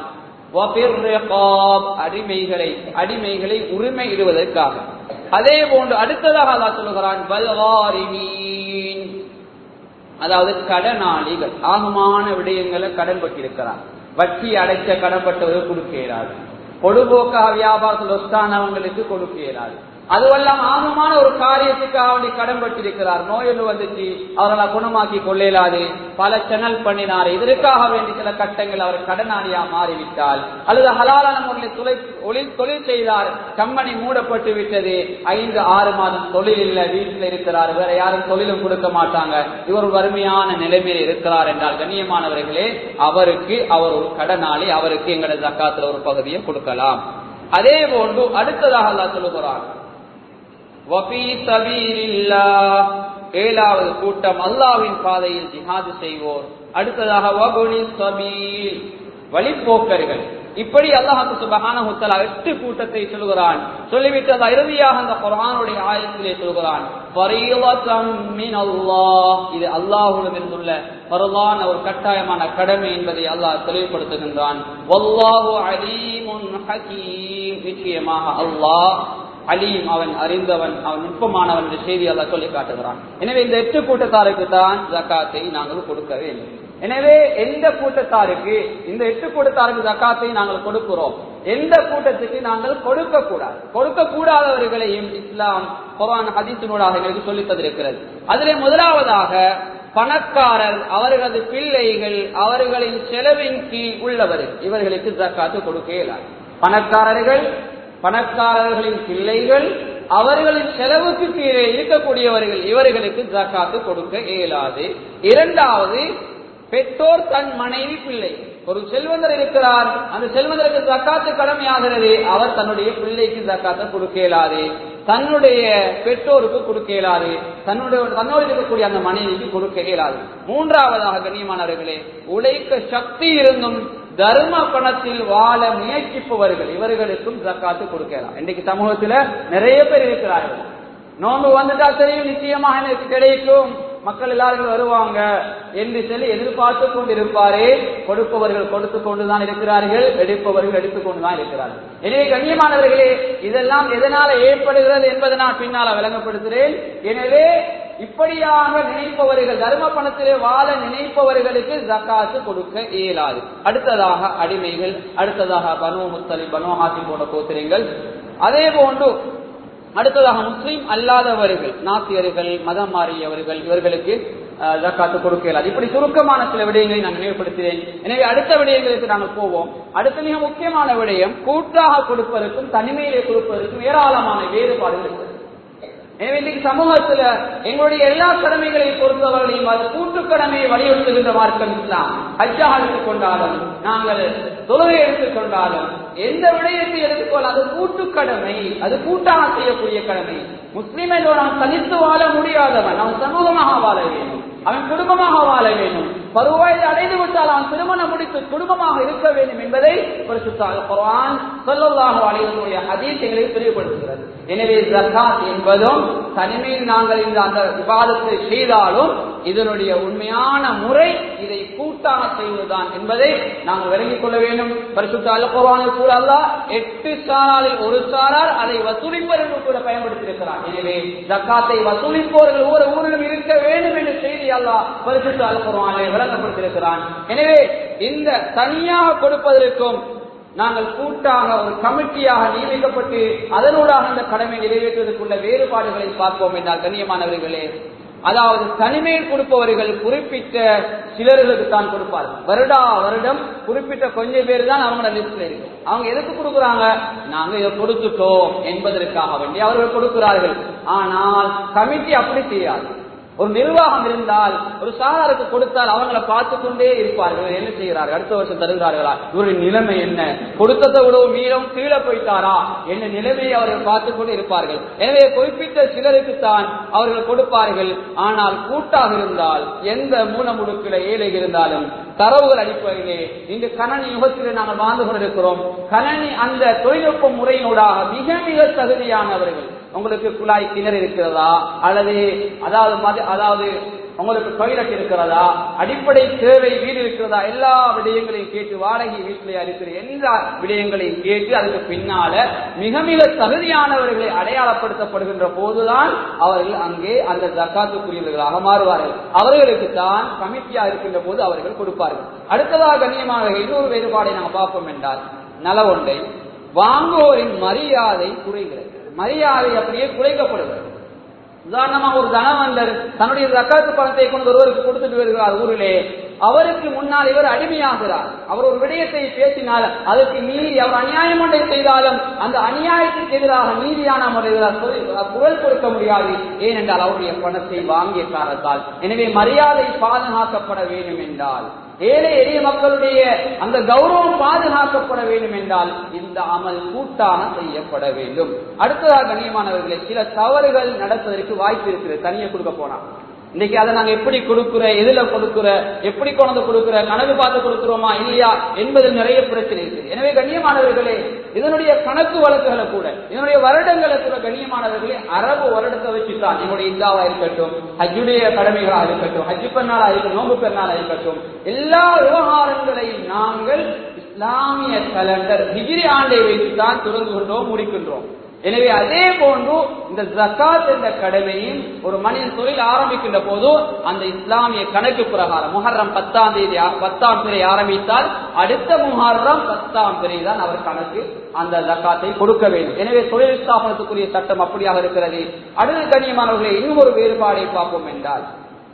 அடிமைகளை அடிமைகளை உரிமை இடுவதற்காக அதே போன்று அடுத்ததாக அல்லாஹ் சொல்லுகிறான் பல்வாரிமீன் அதாவது கடனாளிகள் ஆகமான விடயங்களை கடன் பட்டிருக்கிறார் வட்டி அடைச்ச கடன்பட்டவர்கள் கொடுக்க இயலாது பொடுபோக்காக வியாபாரத்தில் ஒஸ்தானவங்களுக்கு கொடுக்க இயலாது அதுவெல்லாம் ஆகமான ஒரு காரியத்துக்காக வேண்டி கடன் பட்டிருக்கிறார் நோய் ஒன்று வந்துச்சு அவர்களை குணமாக்கி கொள்ளலாது பல சேனல் பண்ணினார் இதற்காக வேண்டி சில கட்டங்கள் அவர் கடனாளியா மாறிவிட்டால் அல்லது ஹலாலான முறையில் தொழில் தொழில் செய்தார் கம்பெனி மூடப்பட்டு விட்டது ஐந்து ஆறு மாதம் தொழில் இல்ல வீட்டில் இருக்கிறார் வேற யாரும் தொழிலும் கொடுக்க மாட்டாங்க இவர் வறுமையான நிலைமையில் இருக்கிறார் என்றால் கண்ணியமானவர்களே அவருக்கு அவர் ஒரு கடனாளி அவருக்கு எங்களது ஜக்காத்துல ஒரு பகுதியை கொடுக்கலாம் அதே போன்று அடுத்ததாக அல்லா சொல்லுகிறார் ஏழாவது கூட்டம் அல்லாவின் பாதையில் ஜிஹாது செய்வோர் அடுத்ததாக வழிப்போக்கர்கள் இப்படி அல்லாஹு சுபஹான முத்தலா எட்டு கூட்டத்தை சொல்கிறான் சொல்லிவிட்டு அந்த இறுதியாக அந்த குரானுடைய ஆயத்திலே சொல்கிறான் இது அல்லாஹுடன் இருந்துள்ள பரவான ஒரு கட்டாயமான கடமை என்பதை அல்லாஹ் தெளிவுபடுத்துகின்றான் நிச்சயமாக அல்லாஹ் அலீம் அவன் அறிந்தவன் அவன் நுட்பமானவன் என்ற செய்தி அல்ல சொல்லி காட்டுகிறான் எனவே இந்த எட்டு கூட்டத்தாருக்கு தான் ஜக்காத்தை நாங்கள் கொடுக்க வேண்டும் எனவே எந்த கூட்டத்தாருக்கு இந்த எட்டு கூட்டத்தாருக்கு ஜக்காத்தை நாங்கள் கொடுக்கிறோம் எந்த கூட்டத்துக்கு நாங்கள் கொடுக்க கூடாது கொடுக்க கூடாதவர்களையும் இஸ்லாம் குரான் ஹதீசினூடாக எங்களுக்கு சொல்லித் தந்திருக்கிறது அதிலே முதலாவதாக பணக்காரர் அவர்களது பிள்ளைகள் அவர்களின் செலவின் கீழ் உள்ளவர்கள் இவர்களுக்கு ஜக்காத்து கொடுக்க இயலாது பணக்காரர்கள் பணக்காரர்களின் பிள்ளைகள் அவர்களின் செலவுக்கு கீழே இருக்கக்கூடியவர்கள் இவர்களுக்கு ஜக்காத்து கொடுக்க இயலாது இரண்டாவது பெற்றோர் தன் மனைவி பிள்ளை ஒரு செல்வந்தர் இருக்கிறார் அந்த செல்வந்தருக்கு ஜக்காத்து கடமையாகிறது அவர் தன்னுடைய பிள்ளைக்கு ஜக்காத்தை கொடுக்க இயலாது தன்னுடைய பெற்றோருக்கு கொடுக்க இயலாது தன்னுடைய தன்னோடு இருக்கக்கூடிய அந்த மனைவிக்கு கொடுக்க இயலாது மூன்றாவதாக கண்ணியமானவர்களே உழைக்க சக்தி இருந்தும் தர்ம பணத்தில் வாழ முயற்சிப்பவர்கள் இவர்களுக்கும் ஜக்காத்து கொடுக்கலாம் இன்றைக்கு சமூகத்துல நிறைய பேர் இருக்கிறார்கள் நோன்பு வந்துட்டா தெரியும் நிச்சயமாக எனக்கு கிடைக்கும் மக்கள் எல்லாரும் வருவாங்க என்று சொல்லி எதிர்பார்த்து கொண்டிருப்பாரே கொடுப்பவர்கள் கொடுத்து கொண்டுதான் இருக்கிறார்கள் எடுப்பவர்கள் எடுத்துக் கொண்டுதான் இருக்கிறார்கள் எனவே கண்ணியமானவர்களே இதெல்லாம் எதனால ஏற்படுகிறது என்பதை நான் பின்னால விளங்கப்படுத்துகிறேன் எனவே இப்படியாக நினைப்பவர்கள் தர்ம பணத்திலே வாழ நினைப்பவர்களுக்கு ஜக்காத்து கொடுக்க இயலாது அடுத்ததாக அடிமைகள் அடுத்ததாக பனு முத்தலி பனு ஹாசி போன்ற கோத்திரங்கள் அதே போன்று அடுத்ததாக முஸ்லீம் அல்லாதவர்கள் நாசியர்கள் மதம் மாறியவர்கள் இவர்களுக்கு ஜக்காத்து கொடுக்க இயலாது இப்படி சுருக்கமான சில விடயங்களை நான் நினைவுபடுத்துகிறேன் எனவே அடுத்த விடயங்களுக்கு நாங்கள் போவோம் அடுத்த மிக முக்கியமான விடயம் கூட்டாக கொடுப்பதற்கும் தனிமையிலே கொடுப்பதற்கும் ஏராளமான வேறுபாடுகள் இருக்கிறது எனவே இன்னைக்கு சமூகத்துல எங்களுடைய எல்லா கடமைகளையும் பொறுத்தவர்களையும் அது கூட்டு கடமையை வலியுறுத்துகின்ற மார்க்கம் இஸ்லாம் ஹஜ்ஜாக எடுத்துக்கொண்டாலும் நாங்கள் தொழுகை எடுத்துக்கொண்டாலும் எந்த விடயத்தை எடுத்துக்கொள்ள அது கூட்டு கடமை அது கூட்டாக செய்யக்கூடிய கடமை முஸ்லீம் என்பவன் தனித்து வாழ முடியாதவன் அவன் சமூகமாக வாழ வேண்டும் அவன் குடும்பமாக வாழ வேண்டும் பருவாயில் அடைந்து விட்டால் அவன் திருமணம் முடித்து குடும்பமாக இருக்க வேண்டும் என்பதை பரிசுத்தாக குர்ஆன் ஸல்லல்லாஹு அலைஹி வஸல்லம் ஹதீஸ் எங்களை தெளிவுபடுத்துகிறது எனவே ஜகாத் என்பதும் தனிமையில் நாங்கள் இந்த அந்த விவாதத்தை செய்தாலும் இதனுடைய உண்மையான முறை இதை கூட்டாக செய்வதுதான் என்பதை நாங்கள் விளங்கிக் கொள்ள வேண்டும் பரிசுத்த அல் குர்ஆனில் கூட அல்லாஹ் எட்டு சாராரில் ஒரு சாரார் அதை வசூலிப்பர் என்று கூட பயன்படுத்தியிருக்கிறார் எனவே ஜக்காத்தை வசூலிப்பவர்கள் ஒவ்வொரு ஊரிலும் இருக்க வேண்டும் என்ற செய்தி அல்லாஹ் பரிசுத்த அல் குர்ஆனில் விளங்கப்படுத்தியிருக்கிறான் எனவே இந்த தனியாக கொடுப்பதற்கும் நாங்கள் கூட்டாக ஒரு கமிட்டியாக நியமிக்கப்பட்டு அதனூடாக அந்த கடமை நிறைவேற்றுவதற்குள்ள வேறுபாடுகளை பார்ப்போம் என்றால் கண்ணியமானவர்களே அதாவது தனிமையில் கொடுப்பவர்கள் குறிப்பிட்ட சிலர்களுக்கு தான் கொடுப்பார்கள் வருடா வருடம் குறிப்பிட்ட கொஞ்சம் பேர் தான் அவங்களோட லிஸ்ட்ல இருக்கு அவங்க எதுக்கு கொடுக்குறாங்க நாங்க இதை கொடுத்துட்டோம் என்பதற்காக வேண்டி அவர்கள் கொடுக்கிறார்கள் ஆனால் கமிட்டி அப்படி செய்யாது ஒரு நிர்வாகம் இருந்தால் ஒரு சாராருக்கு கொடுத்தால் அவங்கள பார்த்து கொண்டே இருப்பார்கள் இவர் என்ன செய்கிறார்கள் அடுத்த வருஷம் தருகிறார்களா இவருடைய நிலைமை என்ன கொடுத்ததை விட மீறும் கீழே போயிட்டாரா என்ன நிலைமையை அவர்கள் பார்த்து கொண்டு இருப்பார்கள் எனவே குறிப்பிட்ட சிலருக்கு தான் அவர்கள் கொடுப்பார்கள் ஆனால் கூட்டாக இருந்தால் எந்த மூலமுடுக்கில ஏழை இருந்தாலும் தரவுகள் அடிப்படையிலே இந்த கணனி யுகத்திலே நாங்கள் வாழ்ந்து கொண்டிருக்கிறோம் கணனி அந்த தொழில்நுட்ப முறையினூடாக மிக மிக தகுதியானவர்கள் உங்களுக்கு குழாய் கிணறு இருக்கிறதா அல்லது அதாவது மத- அதாவது உங்களுக்கு டாய்லெட் இருக்கிறதா அடிப்படை தேவை வீடு இருக்கிறதா எல்லா விடயங்களையும் கேட்டு வாடகை வீட்டிலே இருக்கிற எல்லா விடயங்களையும் கேட்டு அதுக்கு பின்னால மிக மிக தகுதியானவர்களை அடையாளப்படுத்தப்படுகின்ற போதுதான் அவர்கள் அங்கே அந்த ஜக்காத்துக்குரியவர்களாக மாறுவார்கள் அவர்களுக்கு தான் கமிட்டியா இருக்கின்ற போது அவர்கள் கொடுப்பார்கள் அடுத்ததாக கண்ணியமாக இன்னொரு வேறுபாடை நாம் பார்ப்போம் என்றால் நல ஒன்றை வாங்குவோரின் மரியாதை குறைகிறது மரியாதை அப்படியே குறைக்கப்படுகிறது உதாரணமாக ஒரு தனவந்தர் தன்னுடைய ரக்காத்து பணத்தை கொண்டு ஒருவருக்கு கொடுத்துட்டு வருகிறார் ஊரிலே அவருக்கு முன்னால் இவர் அடிமையாகிறார் அவர் ஒரு விடயத்தை பேசினால் அதற்கு மீறி அவர் அநியாயம் ஒன்றை செய்தாலும் அந்த அநியாயத்திற்கு எதிராக நீதியான முறையில் அவர் குரல் குரல் கொடுக்க முடியாது ஏனென்றால் அவருடைய பணத்தை வாங்கிய காரணத்தால் எனவே மரியாதை பாதுகாக்கப்பட வேண்டும் என்றால் ஏழை எளிய மக்களுடைய அந்த கௌரவம் பாதுகாக்கப்பட வேண்டும் என்றால் இந்த அமல் கூட்டாக செய்யப்பட வேண்டும் அடுத்ததாக கண்ணியமானவர்களே சில தவறுகள் நடப்பதற்கு வாய்ப்பு இருக்கிறது தனியே கொடுக்க போனா இன்னைக்கு அதை நாங்க எப்படி கொடுக்கிற எதுல கொடுக்கிற எப்படி கொண்டு கொடுக்கிற கணக்கு பார்த்து கொடுக்கிறோமா இல்லையா என்பதில் நிறைய பிரச்சனை இருக்கு எனவே கண்ணியமானவர்களே இதனுடைய கணக்கு வழக்குகளை கூட இதனுடைய வருடங்களை கூட கண்ணியமானவர்களே அரபு வருடத்தை வச்சுதான் என்னுடைய இந்தாவா இருக்கட்டும் ஹஜ்ஜுடைய கடமைகளாக இருக்கட்டும் ஹஜ்ஜு பெருநாளா இருக்கட்டும் நோம்பு பெருநாளா இருக்கட்டும் எல்லா விவகாரங்களையும் நாங்கள் இஸ்லாமிய கலண்டர் ஹிஜ்ரி ஆண்டை வைத்துத்தான் தொடங்குகின்றோம் முடிக்கின்றோம் எனவே அதே போன்று இந்த ஜக்காத் என்ற கடமையும் ஒரு மனிதன் தொழில் ஆரம்பிக்கின்ற போது அந்த இஸ்லாமிய கணக்கு பிரகாரம் முஹர்ரம் பத்தாம் தேதி பத்தாம் பிறை ஆரம்பித்தால் அடுத்த முஹர்ரம் பத்தாம் பிறை தான் அவர் கணக்கு அந்த ஜக்காத்தை கொடுக்க வேண்டும் எனவே தொழில் ஸ்தாபனத்துக்குரிய சட்டம் அப்படியாக இருக்கிறது அடுத்த கண்ணியமானவர்களை இன்னும் ஒரு வேறுபாடை பார்ப்போம் என்றால்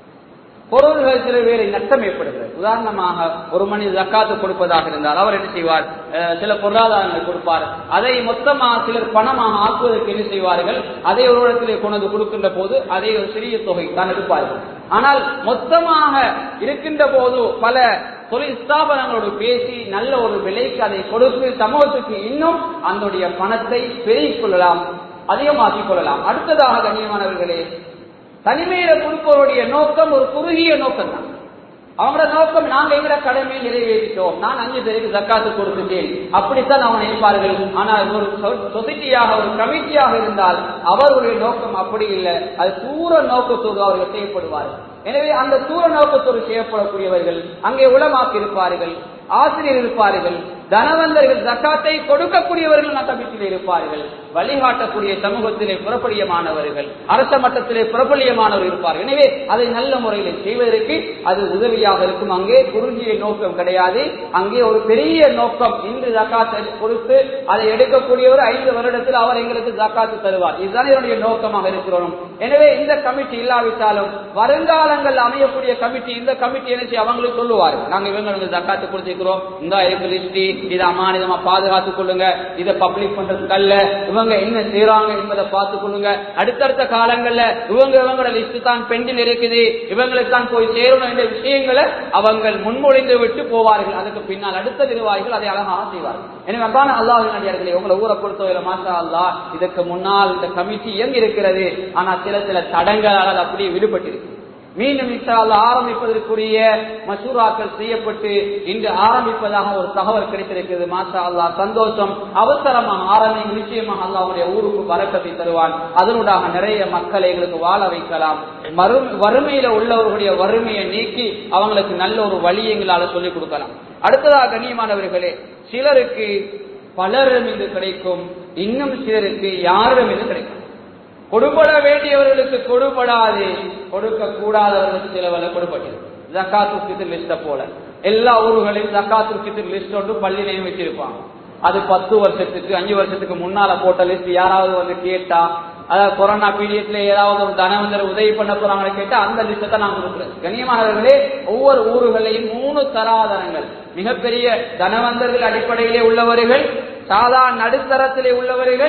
பொருள்கள் சில வேலை நஷ்டம் ஏற்படுகிறது உதாரணமாக ஒரு மனித ஜக்காத்து கொடுப்பதாக இருந்தால் அவர் என்ன செய்வார் அஹ் சில பொருளாதாரங்களை கொடுப்பார் அதை மொத்தமாக சிலர் பணமாக ஆக்குவதற்கு என்ன செய்வார்கள் அதை ஒரு இடத்திலே கொண்டு வந்து கொடுக்கின்ற போது அதை ஒரு சிறிய தொகை தான் எடுப்பார்கள் ஆனால் மொத்தமாக இருக்கின்ற போது பல தொழில் ஸ்தாபனங்களோடு பேசி நல்ல ஒரு விலைக்கு அதை கொடுத்து சமூகத்துக்கு இன்னும் அதனுடைய பணத்தை பெருகிக் கொள்ளலாம் அதிகமாக்கிக் கொள்ளலாம் அடுத்ததாக கண்ணியமானவர்களே தனிமையில கொடுப்பவருடைய நோக்கம் ஒரு குறுகிய நோக்கம் தான் அவங்களோட நோக்கம் நாங்க எங்கட கடமையை நிறைவேற்றிட்டோம் நான் அஞ்சு பேருக்கு ஜக்காத்து கொடுத்துட்டேன் அப்படித்தான் அவங்க நினைப்பார்கள் ஆனால் ஒரு சொசைட்டியாக ஒரு கமிட்டியாக இருந்தால் அவர்களுடைய நோக்கம் அப்படி இல்லை அது தூர நோக்கத்தோடு அவர்கள் செய்யப்படுவார்கள் எனவே அந்த தூர நோக்கத்தோடு செய்யப்படக்கூடியவர்கள் அங்கே உளமாக்கி இருப்பார்கள் ஆசிரியர் இருப்பார்கள் தனவந்தர்கள் ஜக்காத்தை கொடுக்கக்கூடியவர்கள் அந்த கமிட்டியில் இருப்பார்கள் வழிகாட்டக்கூடிய சமூகத்திலே புறப்படியமானவர்கள் அரச மட்டத்திலே புறப்படியமானவர்கள் இருப்பார்கள் எனவே அதை நல்ல முறையில் செய்வதற்கு அது உதவியாக இருக்கும் அங்கே குறுகிய நோக்கம் கிடையாது அங்கே ஒரு பெரிய நோக்கம் இன்று ஜக்காத்தை கொடுத்து அதை எடுக்கக்கூடியவர் ஐந்து வருடத்தில் அவர் எங்களுக்கு ஜக்காத்து தருவார் இதுதான் என்னுடைய நோக்கமாக இருக்கிறோம் எனவே இந்த கமிட்டி இல்லாவிட்டாலும் வருங்காலங்கள் அமையக்கூடிய கமிட்டி இந்த கமிட்டி என்ன செய்ய அவங்களுக்கு சொல்லுவார்கள் நாங்க இவங்களுக்கு ஜக்காத்து கொடுத்திருக்கிறோம் இந்த இருக்கு லிஸ்டி இதை அமானிதமா பாதுகாத்துக் கொள்ளுங்க இதை பப்ளிக் பண்றதுக்கு அல்ல இவங்க என்ன செய்யறாங்க என்பதை பார்த்துக் கொள்ளுங்க அடுத்தடுத்த காலங்கள்ல இவங்க இவங்களோட லிஸ்ட் தான் பெண்டில் இருக்குது இவங்களுக்கு தான் போய் சேரணும் என்ற விஷயங்களை அவங்க முன்மொழிந்து விட்டு போவார்கள் அதுக்கு பின்னால் அடுத்த நிர்வாகிகள் அதை அழகாக செய்வார்கள் எனவே அன்பான அல்லாஹ் நடிகார்களே உங்களை ஊரை பொறுத்தவரை மாசா அல்லா இதற்கு முன்னால் இந்த கமிட்டி இயங்கி இருக்கிறது ஆனா சில சில தடங்களால் அது அப்படியே விடுபட்டிருக்கு மீண்டும் இன்ஷால்ல ஆரம்பிப்பதற்குரிய மசூராக்கள் செய்யப்பட்டு இன்று ஆரம்பிப்பதாக ஒரு தகவல் கிடைத்திருக்கிறது மாஷா அல்லா சந்தோஷம் அவசரமாக ஆரம்பி நிச்சயமாக அல்லாவுடைய ஊருக்கு வரக்கத்தை தருவான் அதனூடாக நிறைய மக்களை எங்களுக்கு வாழ வைக்கலாம் மறு வறுமையில உள்ளவர்களுடைய வறுமையை நீக்கி அவங்களுக்கு நல்ல ஒரு வழி எங்களால சொல்லிக் கொடுக்கலாம் அடுத்ததாக கண்ணியமானவர்களே சிலருக்கு பலரிடம் இது கிடைக்கும் இன்னும் சிலருக்கு யாரிடம் இது கிடைக்கும் கொடுபட வேண்டியவர்களுக்கு கொடுபடாது கொடுக்க கூடாதவர்களுக்கு சிலவர்கள் கொடுப்பட்டது ஜக்காத்து ஃபித்ர் லிஸ்ட போல எல்லா ஊர்களையும் ஜக்காத்து ஃபித்ர் லிஸ்ட் ஒன்று பள்ளியிலையும் வச்சிருப்பாங்க அது பத்து வருஷத்துக்கு அஞ்சு வருஷத்துக்கு முன்னால போட்ட லிஸ்ட் யாராவது வந்து கேட்டா அதாவது கொரோனா பீரியட்ல ஏதாவது ஒரு தனவந்தர் உதவி பண்ண போறாங்கன்னு கேட்டா அந்த லிஸ்ட்டை தான் நான் கொடுக்குறேன் கண்ணியமானவர்களே ஒவ்வொரு ஊர்களையும் மூணு தராதரங்கள் மிகப்பெரிய தனவந்தர்கள் அடிப்படையிலே உள்ளவர்கள் சாதாரண நடுத்தரத்திலே உள்ளவர்கள்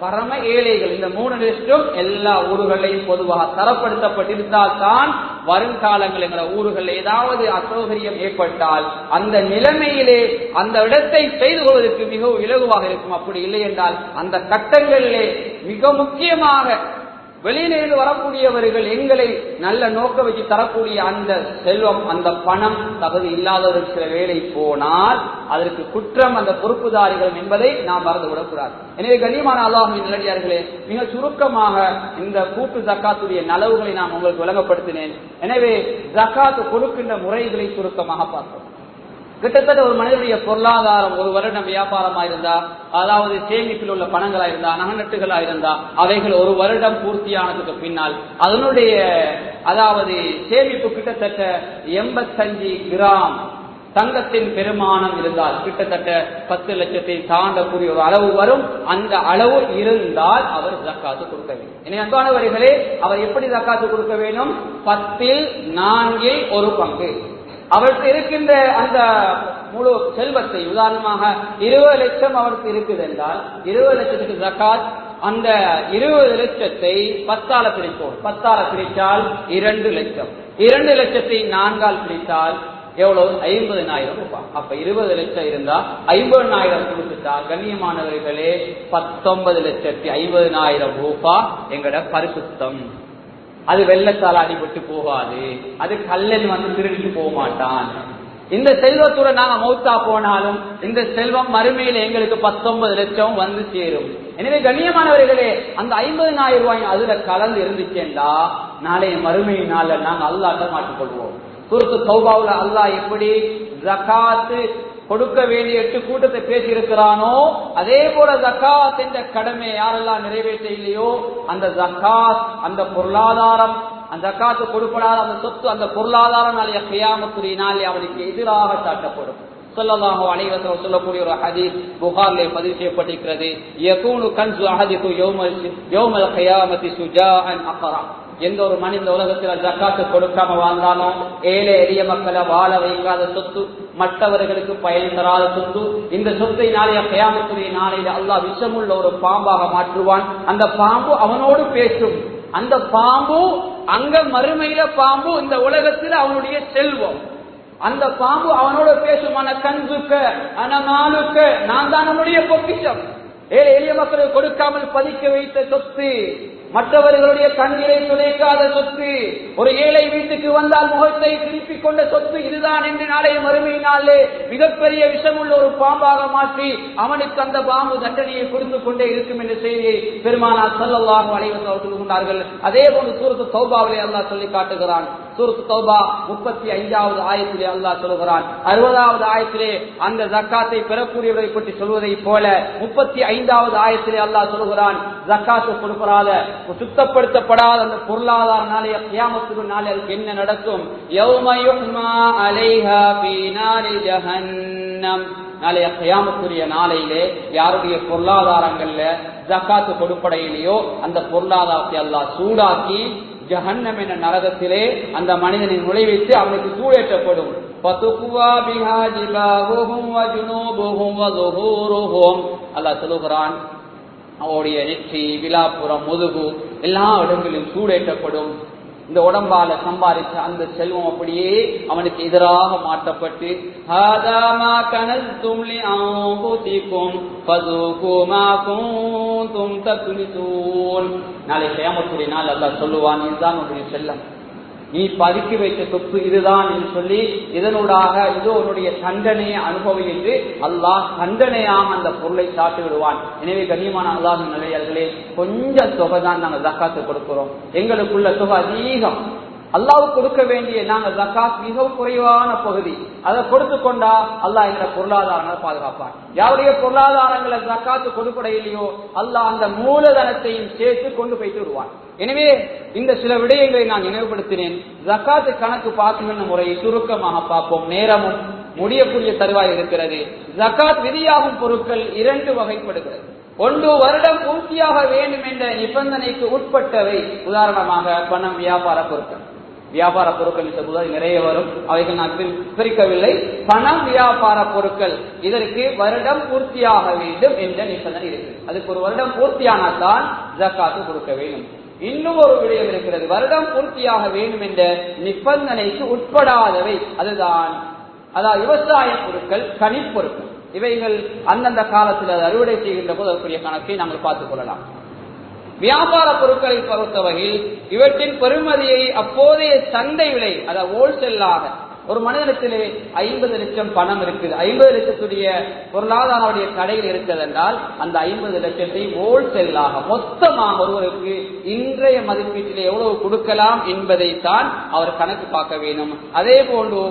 பரம ஏழைகள் இந்த மூணு லிஸ்டும் எல்லா ஊர்களையும் பொதுவாக தரப்படுத்தப்பட்டிருந்தால் தான் வருங்காலங்கள் எங்கள ஊர்களில் ஏதாவது அசௌகரியம் ஏற்பட்டால் அந்த நிலைமையிலே அந்த இடத்தை செய்து கொள்வதற்கு மிகவும் இலகுவாக இருக்கும் அப்படி இல்லை என்றால் அந்த கட்டங்களிலே மிக முக்கியமாக வெளியிலிருந்து வரக்கூடியவர்கள் எங்களை நல்ல நோக்க வச்சு தரக்கூடிய அந்த செல்வம் அந்த பணம் தகுதி இல்லாதவர்கள் சில வேலை போனால் அதற்கு குற்றம் அந்த பொறுப்புதாரிகள் என்பதை நாம் மறந்து விடக்கூடாது எனவே கண்ணியமான அல்லாஹின் நிலடியார்களே மிக சுருக்கமாக இந்த கூட்டு ஜக்காத்துடைய நலவுகளை நான் உங்களுக்கு விளங்கப்படுத்தினேன் எனவே ஜக்காத்து கொடுக்கின்ற முறைகளை சுருக்கமாக பார்ப்போம் கிட்டத்தட்ட ஒரு மனிதனுடைய பொருளாதாரம் ஒரு வருடம் வியாபாரமா இருந்தா அதாவது சேமிப்பில் உள்ள பணங்களா இருந்தா நகநட்டுகளா இருந்தா அவைகள் ஒரு வருடம் பூர்த்தியானதுக்கு பின்னால் அதனுடைய அதாவது சேமிப்பு கிட்டத்தட்ட எண்பத்தஞ்சு கிராம் தங்கத்தின் பெருமானம் இருந்தால் கிட்டத்தட்ட பத்து லட்சத்தை தாண்டக்கூடிய ஒரு அளவு வரும் அந்த அளவு இருந்தால் அவர் ஜக்காத்து கொடுக்க வேண்டும் எனவே அன்பானவர்களே அவர் எப்படி ஜக்காத்து கொடுக்க வேண்டும் பத்தில் நான்கில் ஒரு பங்கு அவருக்கு இருக்கின்ற அந்த முழு செல்வத்தை உதாரணமாக இருபது லட்சம் அவருக்கு இருக்குது என்றால் இருபது லட்சத்துக்கு ஜக்காத் அந்த இருபது லட்சத்தை பத்தால பிரிப்போம் பத்தால பிரித்தால் இரண்டு லட்சம் இரண்டு லட்சத்தை நான்கால் பிரித்தால் எவ்வளவு ஐம்பதனாயிரம் ரூபாய் அப்ப இருபது லட்சம் இருந்தா ஐம்பதனாயிரம் கொடுத்துட்டா கண்ணியமானவர்களே பத்தொன்பது லட்சத்தி ஐம்பதனாயிரம் ரூபாய் எங்கட பரிசுத்தம் அது வெள்ளத்தால் அடிபட்டு போகாது அது கல்லன் வந்து திருடிட்டு போக மாட்டான் இந்த செல்வத்துடன் நாங்க மௌத்தா போனாலும் இந்த செல்வம் மறுமையில எங்களுக்கு பத்தொன்பது லட்சம் வந்து சேரும் எனவே கண்ணியமானவர்களே அந்த ஐம்பதனாயிரம் ரூபாய் அதுல கலந்து இருந்துச்சேண்டா நாளைய மறுமை நாள்ல நாங்க அல்லாட்ட மாட்டிக்கொள்வோம் சுருத்து சௌபாவுல அல்லாஹ் எப்படி ஜகாத்து கொடுக்க வேண்டிய எட்டு கூட்டத்தை பேசியிருக்கிறானோ அதே போல ஜக்காத் என்ற கடமை யாரெல்லாம் நிறைவேற்ற இல்லையோ அந்த ஜக்காத் அந்த பொருளாதாரம் அந்த ஜக்காத்து கொடுப்படாத அந்த சொத்து அந்த பொருளாதாரம் நாளைய கையாமத்துறையினாலே அவனுக்கு எதிராக சாட்டப்படும் சொல்லலாக அனைவரும் சொல்லக்கூடிய ஒரு ஹதீஸ் புகார்லே பதிவு செய்யப்பட்டிருக்கிறது யகூனு கன்சு அஹதிகு யௌமல் யௌமல் கையாமத்தி சுஜாஅன் அகரா எந்த ஒரு மனித உலகத்தில் ஜக்காத்து கொடுக்காம வாழ்ந்தானோ ஏழை எளிய மக்களை வாழ வைக்காத சொத்து மற்றவர்களுக்கு பயன் தராத சொத்து இந்த சொத்தை நாளைய கயாமத்துடைய நாளையில அல்லாஹ் விஷமுள்ள ஒரு பாம்பாக மாற்றுவான் அந்த பாம்பு அவனோடு பேசும் அந்த பாம்பு அங்க மறுமையில பாம்பு இந்த உலகத்தில் அவனுடைய செல்வம் அந்த பாம்பு அவனோட பேசும் அன கஞ்சுக்க அன நாளுக்க நான் தான் நம்முடைய பொக்கிஷம் ஏழை எளிய மக்களுக்கு கொடுக்காமல் பதிக்க வைத்த சொத்து மற்றவர்களுடைய கண்ணீரை துளைக்காத சொத்து ஒரு ஏழை வீட்டுக்கு வந்தால் முகத்தை திருப்பிக் கொண்ட சொத்து இதுதான் என்று நாளைய மறுமையினாலே மிகப்பெரிய விஷமுள்ள ஒரு பாம்பாக மாற்றி அவனுக்கு அந்த பாம்பு தண்டனையை கொடுத்து கொண்டே இருக்கும் என்ற செய்தியை பெருமானா சொல்லல்லாக அனைவரும் சொல்லிக் கொண்டார்கள் அதே போன்று சூரத்து சௌபாவிலே அல்லாஹ் சொல்லி காட்டுகிறான் சூரத்து தௌபா முப்பத்தி ஐந்தாவது ஆயத்திலே அல்லாஹ் சொல்லுகிறான் அறுபதாவது ஆயத்திலே அந்த ஜக்காத்தை பெறக்கூடியவரை பற்றி சொல்வதை போல முப்பத்தி ஐந்தாவது ஆயத்திலே அல்லாஹ் சொல்லுகிறான் ஜக்காத்து கொடுப்படாத சுத்தப்படுத்தப்படாத அந்த பொருளாதார நாளைய கியாமத்துக்கு நாளை அதுக்கு என்ன நடக்கும் நாளைய கயாமத்துரிய நாளையிலே யாருடைய பொருளாதாரங்கள்ல ஜக்காத்து கொடுப்படையிலேயோ அந்த பொருளாதாரத்தை எல்லாம் சூடாக்கி ஜஹன்னம் என்ற நரகத்திலே அந்த மனிதனை நுழைவித்து அவனுக்கு சூழேற்றப்படும் அல்லாஹ் சொல்லுகிறான் அவருடைய நெற்றி விழாப்புறம் முதுகு எல்லா இடங்களிலும் சூடேற்றப்படும் இந்த உடம்பால சம்பாதிச்ச அந்த செல்வம் அப்படியே அவனுக்கு எதிராக மாற்றப்பட்டு நாளை சேமத்துடைய நாள் அல்ல சொல்லுவான் இதுதான் உன்னுடைய செல்லம் நீ பதுக்கி வைத்த சொத்து இதுதான் என்று சொல்லி இதனூடாக இதோ உன்னுடைய தண்டனையை அனுபவி என்று அல்லாஹ் தண்டனையாக அந்த பொருளை சாட்டு விடுவான் எனவே கண்ணியமான அல்லாஹ் நிலையர்களே கொஞ்சம் தொகை தான் நாங்கள் ஜக்காத்து கொடுக்கிறோம் எங்களுக்குள்ள தொகை அதிகம் அல்லாஹ் கொடுக்க வேண்டிய நாங்கள் ஜக்காத் மிகவும் குறைவான பகுதி அதை கொடுத்து கொண்டா அல்லாஹ் எங்களை பொருளாதாரங்களை பாதுகாப்பான் யாருடைய பொருளாதாரங்களை ஜக்காத்து கொடுப்பட இல்லையோ அல்லாஹ் அந்த மூலதனத்தையும் சேர்த்து கொண்டு போயிட்டு வருவான் எனவே இந்த சில விடயங்களை நான் நினைவுபடுத்தினேன் ஜக்காத்து கணக்கு பார்க்கின்ற முறையை சுருக்கமாக பார்ப்போம் நேரமும் முடியக்கூடிய தருவாய் இருக்கிறது ஜக்காத் விதியாகும் பொருட்கள் இரண்டு வகைப்படுகிறது ஒன்று வருடம் பூர்த்தியாக வேண்டும் என்ற நிபந்தனைக்கு உட்பட்டவை உதாரணமாக பணம் வியாபார பொருட்கள் வியாபார பொருட்கள் போது நிறைய வரும் அவைகள் நான் பிரி- பிரிக்கவில்லை பணம் வியாபார பொருட்கள் இதற்கு வருடம் பூர்த்தியாக வேண்டும் என்ற நிபந்தனை இருக்கு அதுக்கு ஒரு வருடம் பூர்த்தியானால்தான் ஜக்காத்து கொடுக்க வேண்டும் இன்னும் ஒரு விடயம் இருக்கிறது வருடம் பூர்த்தியாக வேண்டும் என்ற நிபந்தனைக்கு உட்படாதவை அதுதான் அதாவது விவசாய பொருட்கள் கனிப்பொருட்கள் இவைகள் அந்தந்த காலத்தில் அது அறுவடை செய்கின்ற போது அதற்குரிய கணக்கை நாங்கள் பார்த்துக் கொள்ளலாம் வியாபார பொருட்களை பொறுத்த வகையில் இவற்றின் பெறுமதியை அப்போதைய சந்தை விலை அதாவது ஹோல்சேலாக ஒரு மனிதனத்திலே ஐம்பது லட்சம் பணம் இருக்குது ஐம்பது லட்சத்துடைய பொருளாதாரடைய கடையில் இருக்கிறது என்றால் அந்த ஐம்பது லட்சத்தை ஹோல்சேலாக மொத்தமாக ஒருவருக்கு இன்றைய மதிப்பீட்டில் எவ்வளவு கொடுக்கலாம் என்பதைத்தான் அவர் கணக்கு பார்க்க வேண்டும் அதே போன்று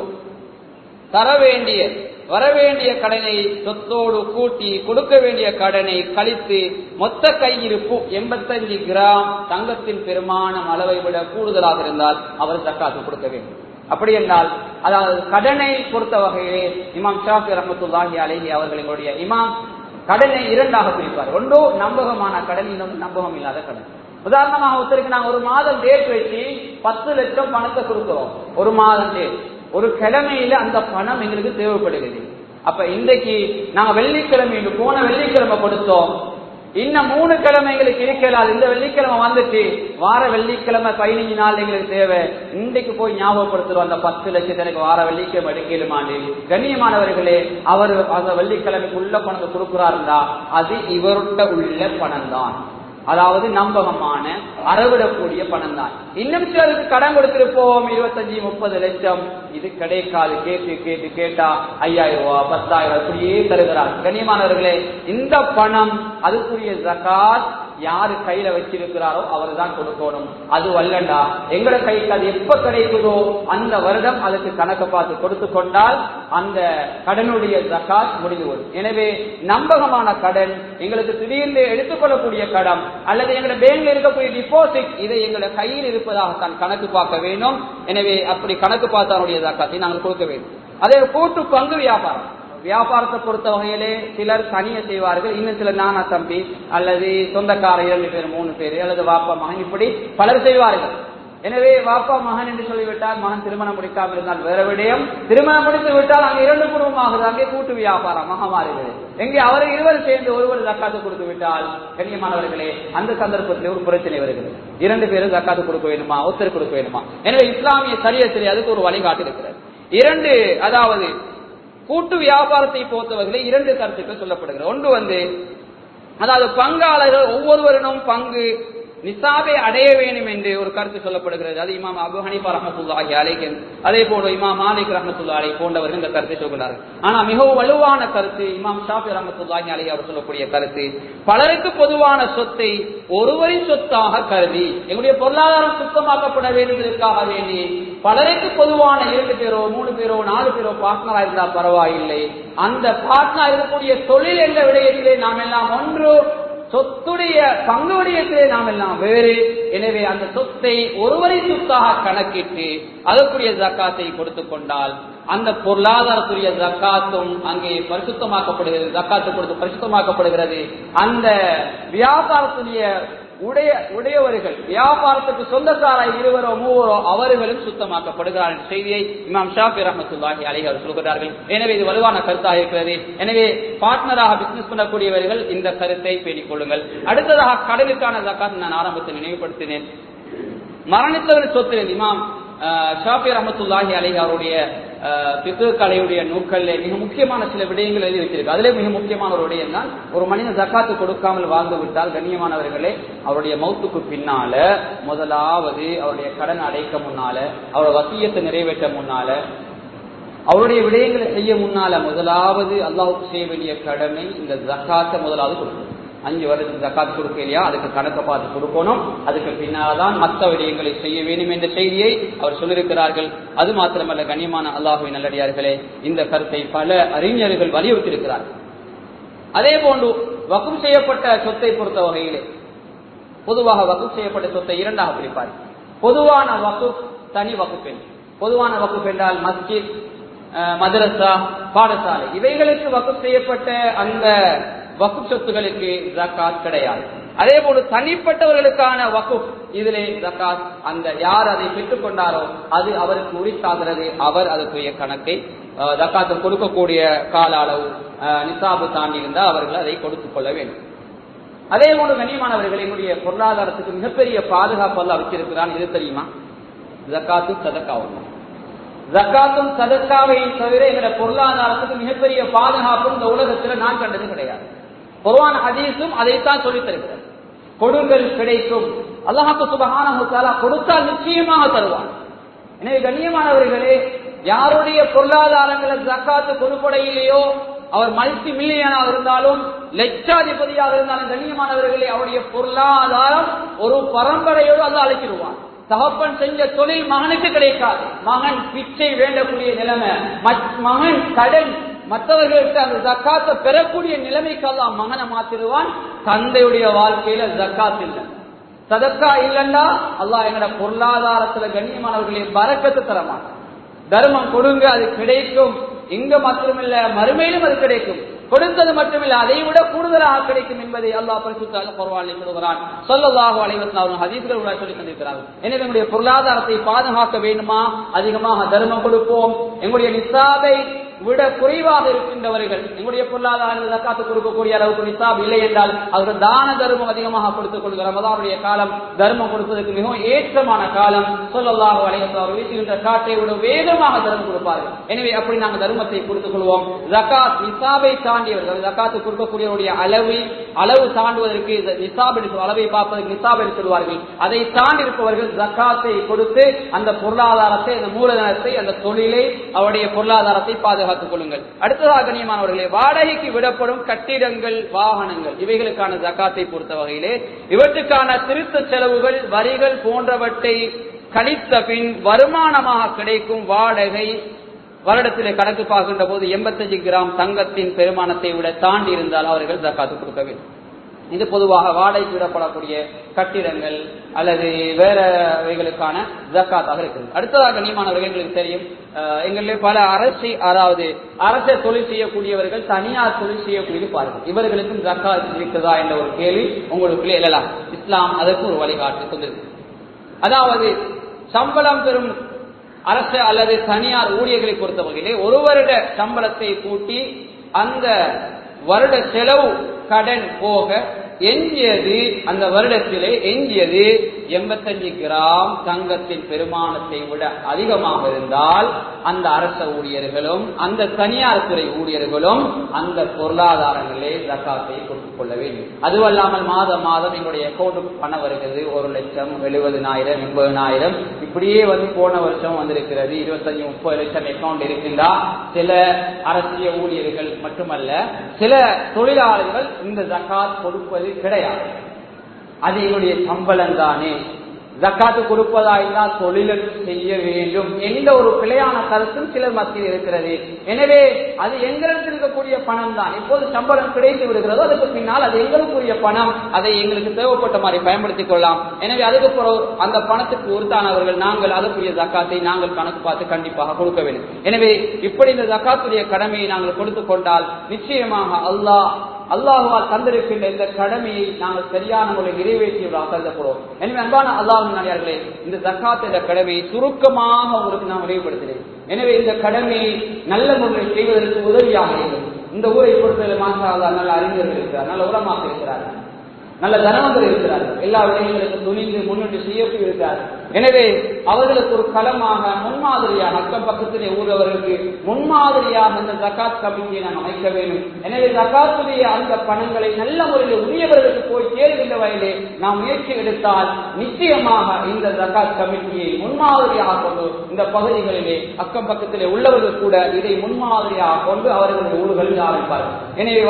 தர வேண்டிய வர வேண்டிய கடனை சொத்தோடு கூட்டி கொடுக்க வேண்டிய கடனை கழித்து மொத்த கையிருப்பு எண்பத்தஞ்சு கிராம் தங்கத்தின் பெருமானம் அளவை விட கூடுதலாக இருந்தால் அவர் தக்காத்து கொடுக்க வேண்டும் அப்படி என்றால் அதாவது கடனை பொறுத்த வகையிலே இமாம் ஷாஃபி ரஹமத்துல்லாஹி அலைஹி அவர்களுடைய இமாம் கடனை இரண்டாக பிரிப்பார் ஒன்றோ நம்பகமான கடன் இன்னொன்று நம்பகம் இல்லாத கடன் உதாரணமாக ஒருத்தருக்கு நாங்க ஒரு மாதம் டேட் வச்சு பத்து லட்சம் பணத்தை கொடுக்கிறோம் ஒரு மாதம் டேட் ஒரு கிழமையில அந்த பணம் எங்களுக்கு தேவைப்படுகிறது அப்ப இன்றைக்கு நாங்க வெள்ளிக்கிழமை போன வெள்ளிக்கிழமை கொடுத்தோம் இன்னும் மூணு கிழமைகளுக்கு இருக்கலாம் இந்த வெள்ளிக்கிழமை வந்துட்டு வார வெள்ளிக்கிழமை பதினஞ்சு நாள் எங்களுக்கு தேவை இன்றைக்கு போய் ஞாபகப்படுத்துறோம் அந்த பத்து லட்சத்தை எனக்கு வார வெள்ளிக்கிழமை எடுக்கலுமாண்டு கண்ணியமானவர்களே அவர் அந்த வெள்ளிக்கிழமைக்குள்ள பணத்தை கொடுக்கிறாருந்தா அது இவர்கிட்ட உள்ள பணம் தான் அதாவது நம்பகமான அறவிடக்கூடிய பணம் தான் இன்னும் சிலருக்கு கடன் கொடுத்திருப்போம் இருபத்தஞ்சு முப்பது லட்சம் இது கிடைக்காது கேட்டு கேட்டு கேட்டா ஐயாயிரம் ரூபாய் பத்தாயிரம் ரூபாய் இப்படியே தருகிறார் கண்ணியமானவர்களே இந்த பணம் அதுக்குரிய ஜகாத் யாரு கையில வச்சிருக்கிறாரோ அவர் தான் கொடுக்கணும் அது வல்லண்டா எங்கட கைக்கு அது எப்ப கிடைக்குதோ அந்த வருடம் அதுக்கு கணக்கு பார்த்து கொடுத்து கொண்டால் அந்த கடனுடைய ஜகாத் முடிந்து வரும் எனவே நம்பகமான கடன் எங்களுக்கு திடீர்னு எடுத்துக்கொள்ளக்கூடிய கடன் அல்லது எங்களோட பேங்க்ல இருக்கக்கூடிய டிபாசிட் இதை எங்களோட கையில் இருப்பதாக தான் கணக்கு பார்க்க வேண்டும் எனவே அப்படி கணக்கு பார்த்தவனுடைய ஜக்காத்தை நாங்கள் கொடுக்க வேண்டும் அதே கூட்டு பங்கு வியாபாரம் வியாபாரத்தை பொறுத்த வகையிலே சிலர் தனிய செய்வார்கள் இன்னும் சிலர் நானா தம்பி அல்லது சொந்தக்கார இரண்டு பேர் மூணு பேர் அல்லது வாப்பா மகன் இப்படி பலர் செய்வார்கள் எனவே வாப்பா மகன் என்று சொல்லிவிட்டால் மகன் திருமணம் முடிக்காமல் இருந்தால் வேற விடயம் திருமணம் முடித்து விட்டால் அங்கே இரண்டு குடும்பமாகுது அங்கே கூட்டு வியாபாரம் மாறுகிறது எங்கே அவர் இருவர் சேர்ந்து ஒருவர் ஜக்காத்து கொடுத்து விட்டால் கண்ணியமானவர்களே அந்த சந்தர்ப்பத்தில் ஒரு பிரச்சனை வருகிறது இரண்டு பேரும் ஜக்காத்து கொடுக்க வேண்டுமா ஒருத்தர் கொடுக்க வேண்டுமா எனவே இஸ்லாமிய சரியத்திலே அதுக்கு ஒரு வழிகாட்டு இருக்கிறது இரண்டு அதாவது கூட்டு வியாபாரத்தை பொறுத்தவரையில் இரண்டு கருத்துக்கள் சொல்லப்படுகிறது ஒன்று வந்து அதாவது பங்காளர்கள் ஒவ்வொருவரிடம் பங்கு நிசாபை அடைய வேண்டும் என்று ஒரு கருத்து சொல்லப்படுகிறது அது இமாம் அபு ஹனிபா ரஹமத்துல்லாஹி அலைகன் அதே போல இமாம் மாலிக் ரஹமத்துல்லா அலை போன்றவர்கள் இந்த கருத்தை சொல்கிறார்கள் ஆனா மிகவும் வலுவான கருத்து இமாம் ஷாஃபி ரஹமத்துல்லாஹி அலை அவர் சொல்லக்கூடிய கருத்து பலருக்கு பொதுவான சொத்தை ஒருவரின் சொத்தாக கருதி எங்களுடைய பொருளாதாரம் சுத்தமாக்கப்பட வேண்டியதற்காக வேண்டி பலருக்கு பொதுவான இரண்டு பேரோ மூணு பேரோ நாலு பேரோ பார்ட்னரா இருந்தா பரவாயில்லை அந்த பார்ட்னர் இருக்கக்கூடிய தொழில் என்ற விடயத்திலே நாம் எல்லாம் ஒன்று சொத்துடைய பங்கு விடயத்திலே நாம் எல்லாம் வேறு எனவே அந்த சொத்தை ஒருவரை சொத்தாக கணக்கிட்டு அதற்குரிய ஜக்காத்தை கொடுத்து கொண்டால் அந்த பொருளாதாரத்துடைய ஜக்காத்தும் அங்கே பரிசுத்தமாக்கப்படுகிறது ஜக்காத்து கொடுத்து பரிசுத்தமாக்கப்படுகிறது அந்த வியாபாரத்துடைய உடைய உடையவர்கள் வியாபாரத்துக்கு சொந்தக்காராய் இருவரோ மூவரோ அவர்களும் சுத்தமாக்கப்படுகிறார் என்ற செய்தியை இமாம் ஷாஃபி ரஹமத்துல்லாஹி அலைஹி அவர் சொல்கிறார்கள் எனவே இது வலுவான கருத்தாக இருக்கிறது எனவே பார்ட்னராக பிசினஸ் பண்ணக்கூடியவர்கள் இந்த கருத்தை பேணிக் கொள்ளுங்கள் அடுத்ததாக கடலுக்கான ஜக்காத் நான் ஆரம்பத்தில் நினைவுபடுத்தினேன் மரணித்தவர் சொத்து இமாம் ஷாஃபி ரஹமத்துல்லாஹி அலைஹி அவருடைய பிக்கு கலையுடைய நூக்கல்ல மிக முக்கியமான சில விடயங்கள் எழுதி வச்சிருக்கு அதுல மிக முக்கியமான ஒரு விடயம் தான் ஒரு மனிதன் ஜக்காத்து கொடுக்காமல் வாழ்ந்து விட்டால் கண்ணியமானவர்களே அவருடைய மௌத்துக்கு பின்னால முதலாவது அவருடைய கடன் அடைக்க முன்னால அவருடைய வசியத்தை நிறைவேற்ற முன்னால அவருடைய விடயங்களை செய்ய முன்னால முதலாவது அல்லாஹுக்கு செய்ய வேண்டிய கடமை இந்த ஜக்காத்தை முதலாவது கொடுக்கணும் அஞ்சு வருடத்துக்கு ஜக்காத் கொடுக்கலையா அதுக்கு கணக்கை பார்த்து கொடுக்கணும் அதுக்கு பின்னால்தான் மற்ற விடயங்களை செய்ய வேண்டும் என்ற செய்தியை அவர் சொல்லியிருக்கிறார்கள் அது மாத்திரமல்ல கண்ணியமான அல்லாஹுவின் நல்லடியார்களே இந்த கருத்தை பல அறிஞர்கள் வலியுறுத்தியிருக்கிறார்கள் அதே போன்று வக்கும் செய்யப்பட்ட சொத்தை பொறுத்த வகையிலே பொதுவாக வகுப்பு செய்யப்பட்ட சொத்தை இரண்டாக பிரிப்பார் பொதுவான வகுப் தனி வகுப்பெண் பொதுவான வகுப்பு என்றால் மஸ்ஜித் மதரசா பாடசாலை இவைகளுக்கு வகுப்பு செய்யப்பட்ட அந்த வகுப்பு சொத்துகளுக்கு ஜக்காத் கிடையாது அதே போல தனிப்பட்டவர்களுக்கான வகுப் இதிலே ஜக்காத் அந்த யார் அதை பெற்றுக் கொண்டாரோ அது அவருக்கு உரித்தாகிறது அவர் அதுக்குரிய கணக்கை அஹ், ஜக்காத்து கொடுக்கக்கூடிய கால அளவு அஹ், நிசாபு தாண்டி இருந்தால் அவர்கள் அதை கொடுத்துக் கொள்ள வேண்டும் அதே போல கண்ணியமானவர்கள் என்னுடைய பொருளாதாரத்துக்கு மிகப்பெரிய பாதுகாப்பு எல்லாம் வச்சிருக்கிறான் இது தெரியுமா ஜக்காத்தும் சதக்காவும் ஜக்காத்தும் சதக்காவையும் தவிர எங்களுடைய பொருளாதாரத்துக்கு மிகப்பெரிய பாதுகாப்பும் இந்த உலகத்துல நான் கண்டது கிடையாது குர்ஆன் ஹதீஸும் அதைத்தான் சொல்லித் தருகிறது கொடுங்கள் கிடைக்கும் அல்லாஹு சுபஹானஹு தஆலா கொடுத்தால் நிச்சயமாக தருவான் எனவே கண்ணியமானவர்களே யாருடைய பொருளாதாரங்களை ஜக்காத்து கொடுப்படையிலேயோ அவர் மல்டி மில்லியனாக இருந்தாலும் லட்சாதிபதியாக இருந்தாலும் கண்ணியமானவர்களே அவருடைய பொருளாதாரம் ஒரு பரம்பரையோடு அல்ல அழைச்சிருவான் தகப்பன் செஞ்ச தொழில் மகனுக்கு கிடைக்காது மகன் பிச்சை வேண்டக்கூடிய நிலைமை மத்- மகன் கடன் மற்றவர்களுக்கு அந்த ஜக்காத்தை பெறக்கூடிய நிலைமைக்கு எல்லாம் மகனை மாத்திடுவான் தந்தையுடைய வாழ்க்கையில ஜக்காத் இல்லை சதக்கா இல்லைன்னா அல்லாஹ் எங்கட பொருளாதாரத்துல கண்ணியமானவர்களே பறக்கத்து தர மாட்டான் தர்மம் கொடுங்க அது கிடைக்கும் இங்க மட்டுமில்ல மறுமையிலும் அது கிடைக்கும் கொடுத்தது மட்டுமில்ல அதை விட கூடுதலாக கிடைக்கும் என்பதை அல்லாஹ் பரிசுத்தாக பரவாயில்லை சொல்கிறான் சொல்லலாக அலைவசன் அவர்கள் ஹதீஸ்கள் கூட சொல்லி தந்திருக்கிறார்கள் எனவே எங்களுடைய பொருளாதாரத்தை பாதுகாக்க வேண்டுமா அதிகமாக தர்மம் கொடுப்போம் எங்களுடைய நிசாபை விட குறைவாக இருக்கின்றவர்கள் எங்களுடைய பொருளாதார ஜக்காத்து கொடுக்கக்கூடிய அளவுக்கு நிசாப் இல்லை என்றால் அவர்கள் தான தர்மம் அதிகமாக கொடுத்துக் கொள்கிற ரமதானுடைய காலம் தர்மம் கொடுப்பதற்கு மிகவும் ஏற்றமான காலம் சொல்லலாக வளையத்தில் அவர் வீசுகின்ற காட்டை விட வேகமாக தர்மம் கொடுப்பார்கள் எனவே அப்படி நாங்கள் தர்மத்தை கொடுத்துக் கொள்வோம் ஜக்காத் நிசாபை தாண்டியவர்கள் ஜக்காத்து கொடுக்கக்கூடியவருடைய அளவு அளவு தாண்டுவதற்கு இந்த நிசாப் எடுத்து அளவை பார்ப்பதற்கு நிசாப் எடுத்து சொல்வார்கள் அதை தாண்டி இருப்பவர்கள் ஜக்காத்தை கொடுத்து அந்த பொருளாதாரத்தை அந்த மூலதனத்தை அந்த தொழிலை அவருடைய பொருளாதாரத்தை பாதுகாத்துக் கொள்ளுங்கள் அடுத்ததாக கண்ணியமானவர்களே வாடகைக்கு விடப்படும் கட்டிடங்கள் வாகனங்கள் இவைகளுக்கான ஜக்காத்தை பொறுத்த வகையிலே இவற்றுக்கான திருத்த செலவுகள் வரிகள் போன்றவற்றை கழித்த பின் வருமானமாக கிடைக்கும் வாடகை வருடத்திலே கணக்கு பார்க்கின்ற போது எண்பத்தஞ்சு கிராம் தங்கத்தின் பெருமானத்தை விட தாண்டி இருந்தால் அவர்கள் ஜக்காத்து கொடுக்க வேண்டும் இது பொதுவாக வாடகைக்கு விடப்படக்கூடிய கட்டிடங்கள் அல்லது வேறவைகளுக்கான ஜக்காத்தாக இருக்குது அடுத்ததாக கண்ணியமானவர்கள் எங்களுக்கு தெரியும் அஹ், எங்களிலே பல அரசு அதாவது அரச தொழில் செய்யக்கூடியவர்கள் தனியார் தொழில் செய்யக்கூடியது பாருங்கள் இவர்களுக்கும் ஜக்காத் இருக்குதா என்ற ஒரு கேள்வி உங்களுக்குள்ளே எழலாம் இஸ்லாம் அதற்கு ஒரு வழிகாட்டு கொண்டிருக்கு அதாவது சம்பளம் பெறும் அரசு அல்லது தனியார் ஊழியர்களை பொறுத்த வகையிலே ஒரு வருட சம்பளத்தை கூட்டி அந்த வருட செலவு கடன் போக எஞ்சியது அந்த வருடத்திலே எஞ்சியது எண்பத்தஞ்சு கிராம் தங்கத்தின் பெருமானத்தை விட அதிகமாக இருந்தால் அந்த அரச ஊழியர்களும் அந்த தனியார் துறை ஊழியர்களும் அந்த பொருளாதாரங்களே ஜக்காத்தை கொடுத்துக் கொள்ள வேண்டும் அதுவல்லாமல் மாதம் மாதம் எங்களுடைய அக்கௌண்ட்டுக்கு பணம் வருகிறது ஒரு லட்சம் எழுபதுனாயிரம் எண்பதுனாயிரம் இப்படியே வந்து போன வருஷம் வந்திருக்கிறது இருபத்தஞ்சு முப்பது லட்சம் அக்கௌண்ட் இருக்கின்றா சில அரசியல் ஊழியர்கள் மட்டுமல்ல சில தொழிலாளர்கள் இந்த ஜக்காத் கொடுப்பது கிடையாது அது எங்களுடைய சம்பளம் தானே ஜக்காத்து கொடுப்பதா இருந்தால் தொழில் செய்ய வேண்டும் என்ற ஒரு பிழையான கருத்தும் சிலர் மத்தியில் இருக்கிறது எனவே அது எங்களுக்கு இருக்கக்கூடிய பணம் தான் எப்போது சம்பளம் கிடைத்து விடுகிறதோ அதுக்கு பின்னால் அது எங்களுக்குரிய பணம் அதை எங்களுக்கு தேவைப்பட்ட மாதிரி பயன்படுத்திக் கொள்ளலாம் எனவே அதுக்கு பிறகு அந்த பணத்துக்கு உறுத்தானவர்கள் நாங்கள் அதற்குரிய ஜக்காத்தை நாங்கள் கணக்கு பார்த்து கண்டிப்பாக கொடுக்க வேண்டும் எனவே இப்படி இந்த ஜக்காத்துடைய கடமையை நாங்கள் கொடுத்துக் கொண்டால் நிச்சயமாக அல்லாஹ் அல்லாஹுவால் தந்திருக்கின்ற இந்த கடமையை நாங்கள் சரியான முறையில் நிறைவேற்றியவர்களாக கருதப்படுவோம் எனவே அன்பான அல்லாஹ் நடிகார்களே இந்த ஜக்காத் என்ற கடமையை சுருக்கமாக உங்களுக்கு நான் நினைவுபடுத்தினேன் எனவே இந்த கடமையை நல்ல முறையில் செய்வதற்கு உதவியாக இருக்கும் இந்த ஊரை பொறுத்தவரை மாசா அல்லாஹ் நல்ல அறிஞர்கள் இருக்கிறார் நல்ல உரமாக இருக்கிறார்கள் நல்ல தனவந்தர் இருக்கிறார்கள் எல்லா விடயங்களுக்கும் துணிந்து முன்னிட்டு செய்யப்பட்டு இருக்கிறார்கள் எனவே அவர்களுக்கு ஒரு களமாக முன்மாதிரியாக அக்கம் பக்கத்திலே ஊரவர்களுக்கு முன்மாதிரியாக இந்த ஜக்காத் கமிட்டியை நாம் அமைக்க வேண்டும் எனவே ஜக்காத்துடைய அந்த பணங்களை நல்ல முறையில் உரியவர்களுக்கு போய் சேருகின்ற வகையிலே நாம் முயற்சி எடுத்தால் நிச்சயமாக இந்த ஜக்காத் கமிட்டியை முன்மாதிரியாக கொண்டு இந்த பகுதிகளிலே அக்கம் பக்கத்திலே உள்ளவர்கள் கூட இதை முன்மாதிரியாக கொண்டு அவர்களுடைய ஊர்களில் ஆரம்பிப்பார்கள் எனவே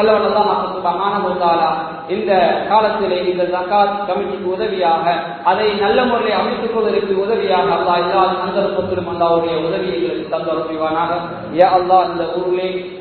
வல்லவல்லா இந்த காலத்திலே இந்த ஜக்காத் கமிட்டிக்கு உதவியாக அதை நல்ல முறையில் அமைத்துக் கொள்வதற்கு உதவியாக அல்லாஹ் எல்லா சந்தர்ப்பத்திலும் அல்லாவுடைய உதவியை எங்களுக்கு தந்தருவானாக ஏ அல்லாஹ் இந்த ஊரிலே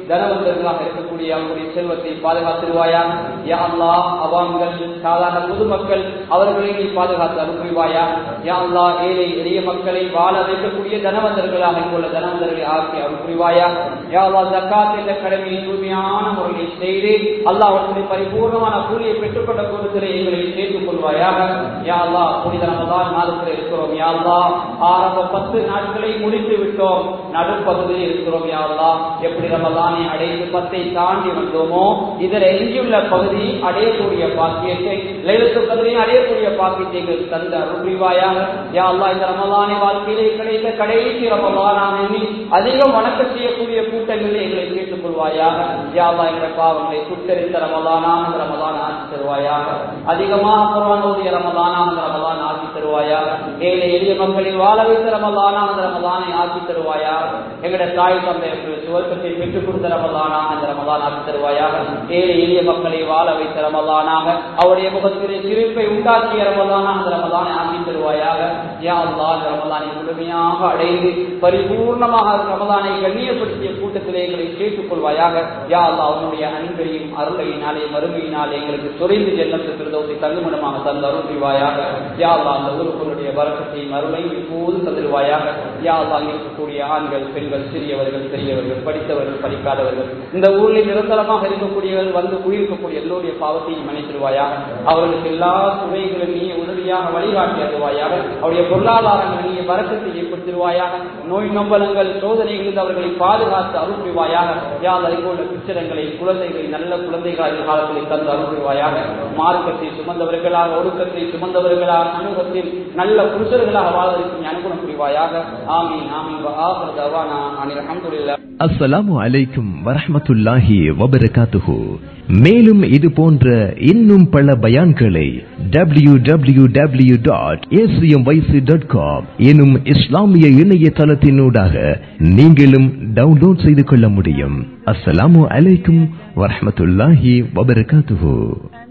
தனவந்தர்களாக இருக்கக்கூடிய அவர்களுடைய செல்வத்தை பாதுகாத்திருவாயா யா அல்லா அவான்கள் சாதாரண பொதுமக்கள் அவர்களை நீ பாதுகாத்து அனுப்புவாயா யா அல்லா ஏழை எளிய மக்களை வாழ வைக்கக்கூடிய தனவந்தர்களாக இங்குள்ள தனவந்தர்களை ஆக்கி அனுப்புவாயா யா அல்லா ஜக்காத் என்ற கடமையை தூய்மையான முறையில் செய்து அல்லாஹ் அவர்களுடைய பரிபூர்ணமான கூலியை பெற்றுக்கொண்ட கூறுகளை எங்களை சேர்த்துக் கொள்வாயாக யா அல்லா புனித ரமதான் மாதத்தில் இருக்கிறோம் யா அல்லா ஆரம்ப பத்து நாட்களை முடித்து விட்டோம் நடுப்பகுதியில் இருக்கிறோம் யா அல்லா எப்படி ரமதானை அடைந்து பத்தை தாண்டி வந்தோமோ இதில் எஞ்சியுள்ள பகுதி அடையக்கூடிய பாக்கியத்தை லைலத்து பகுதியை அடையக்கூடிய பாக்கியத்தை எங்களுக்கு தந்த அருள்வாயாக யா அல்லா இந்த ரமதானை வாழ்க்கையிலே கிடைத்த கடைசி ரமதானான எண்ணி அதிகம் வணக்கம் செய்யக்கூடிய கூட்டங்களில் எங்களை கேட்டுக் கொள்வாயாக யா அல்லா என்ற பாவங்களை சுட்டரித்த ரமதானான ரமதான் ஆக்கி தருவாயாக அதிகமாக குர்ஆன் ஓதிய ரமதானான ரமதான் ஆக்கி தருவாயாக ஏழை எளிய மக்களை வாழ வைத்த ரமதானான ரமதானை ஆக்கி தருவாயாக எங்களுடைய தாய் தந்தையர்கள் சுவர்க்கத்தை பெற்றுக் கொடுத்த ரமதானாக அந்த ரமதான் ஆக்கி தருவாயாக ஏழை எளிய மக்களை வாழ வைத்த ரமதானாக அவருடைய முகத்திலே சிரிப்பை உண்டாக்கிய ரமதானாக அந்த ரமதானை ஆக்கி தருவாயாக யா அல்லா இந்த ரமதானை முழுமையாக அடைந்து பரிபூர்ணமாக ரமதானை கண்ணியப்படுத்திய கூட்டத்திலே எங்களை சேர்த்துக் கொள்வாயாக யா அல்லா அவனுடைய அன்பையும் அருளையினாலே மறுமையினாலே எங்களுக்கு சொரிந்து ஜென்னத்து பிரதோசை தங்குமனமாக தந்து அருள் புரிவாயாக யா அல்லா அந்த ஊருக்குள்ளுடைய வரக்கத்தையும் அருளையும் இப்போது தந்துடுவாயாக யா அல்லா அங்கே இருக்கக்கூடிய ஆண்கள் பெண்கள் சிறியவர்கள் பெரியவர்கள் படித்தவர்கள் படிக்காதவர்கள் இந்த ஊரில் நிரந்தரமாக இருக்கக்கூடியவர்கள் வந்து குடியிருக்கக்கூடிய எல்லோருடைய பாவத்தையும் மன்னித்திடுவாயாக அவர்களுக்கு எல்லா துறைகளும் நீ உதவியாக வழிகாட்டி அருவாயாக அவருடைய பொருளாதாரங்கள் நீ வரக்கத்தை ஏற்படுத்திடுவாயாக நோய் நம்பலங்கள் சோதனைகளில் அவர்களை பாதுகாத்து அருள் புரிவாயாக யார் அறிவுள்ள பிச்சரங்களை குழந்தைகளை நல்ல குழந்தைகள் எதிர்காலத்தில் தந்து அருள் புரிவாயாக மார்க்கத்தை சுமந்தவர்களாக ஒழுக்கத்தை சுமந்தவர்களாக சமூகத்தில் நல்ல புருஷர்களாக வாழ்வதற்கு நீ அனுகூலம் புரிவாயாக ஆமீன் ஆமீன் ஆஹர் தவானா அனில் அஹமதுல்லா அஸ்ஸலாமு அலைக்கும் வரஹ்மத்துல்லாஹி வபரகாத்துஹு மேலும் இது போன்ற இன்னும் பல பயான்களை W W W dot dot com எனும் இஸ்லாமிய இணையதளத்தினூடாக நீங்களும் டவுன்லோட் செய்து கொள்ள முடியும் அஸ்ஸலாமு அலைக்கும் வரஹ்மத்துல்லாஹி வபரகாத்துஹு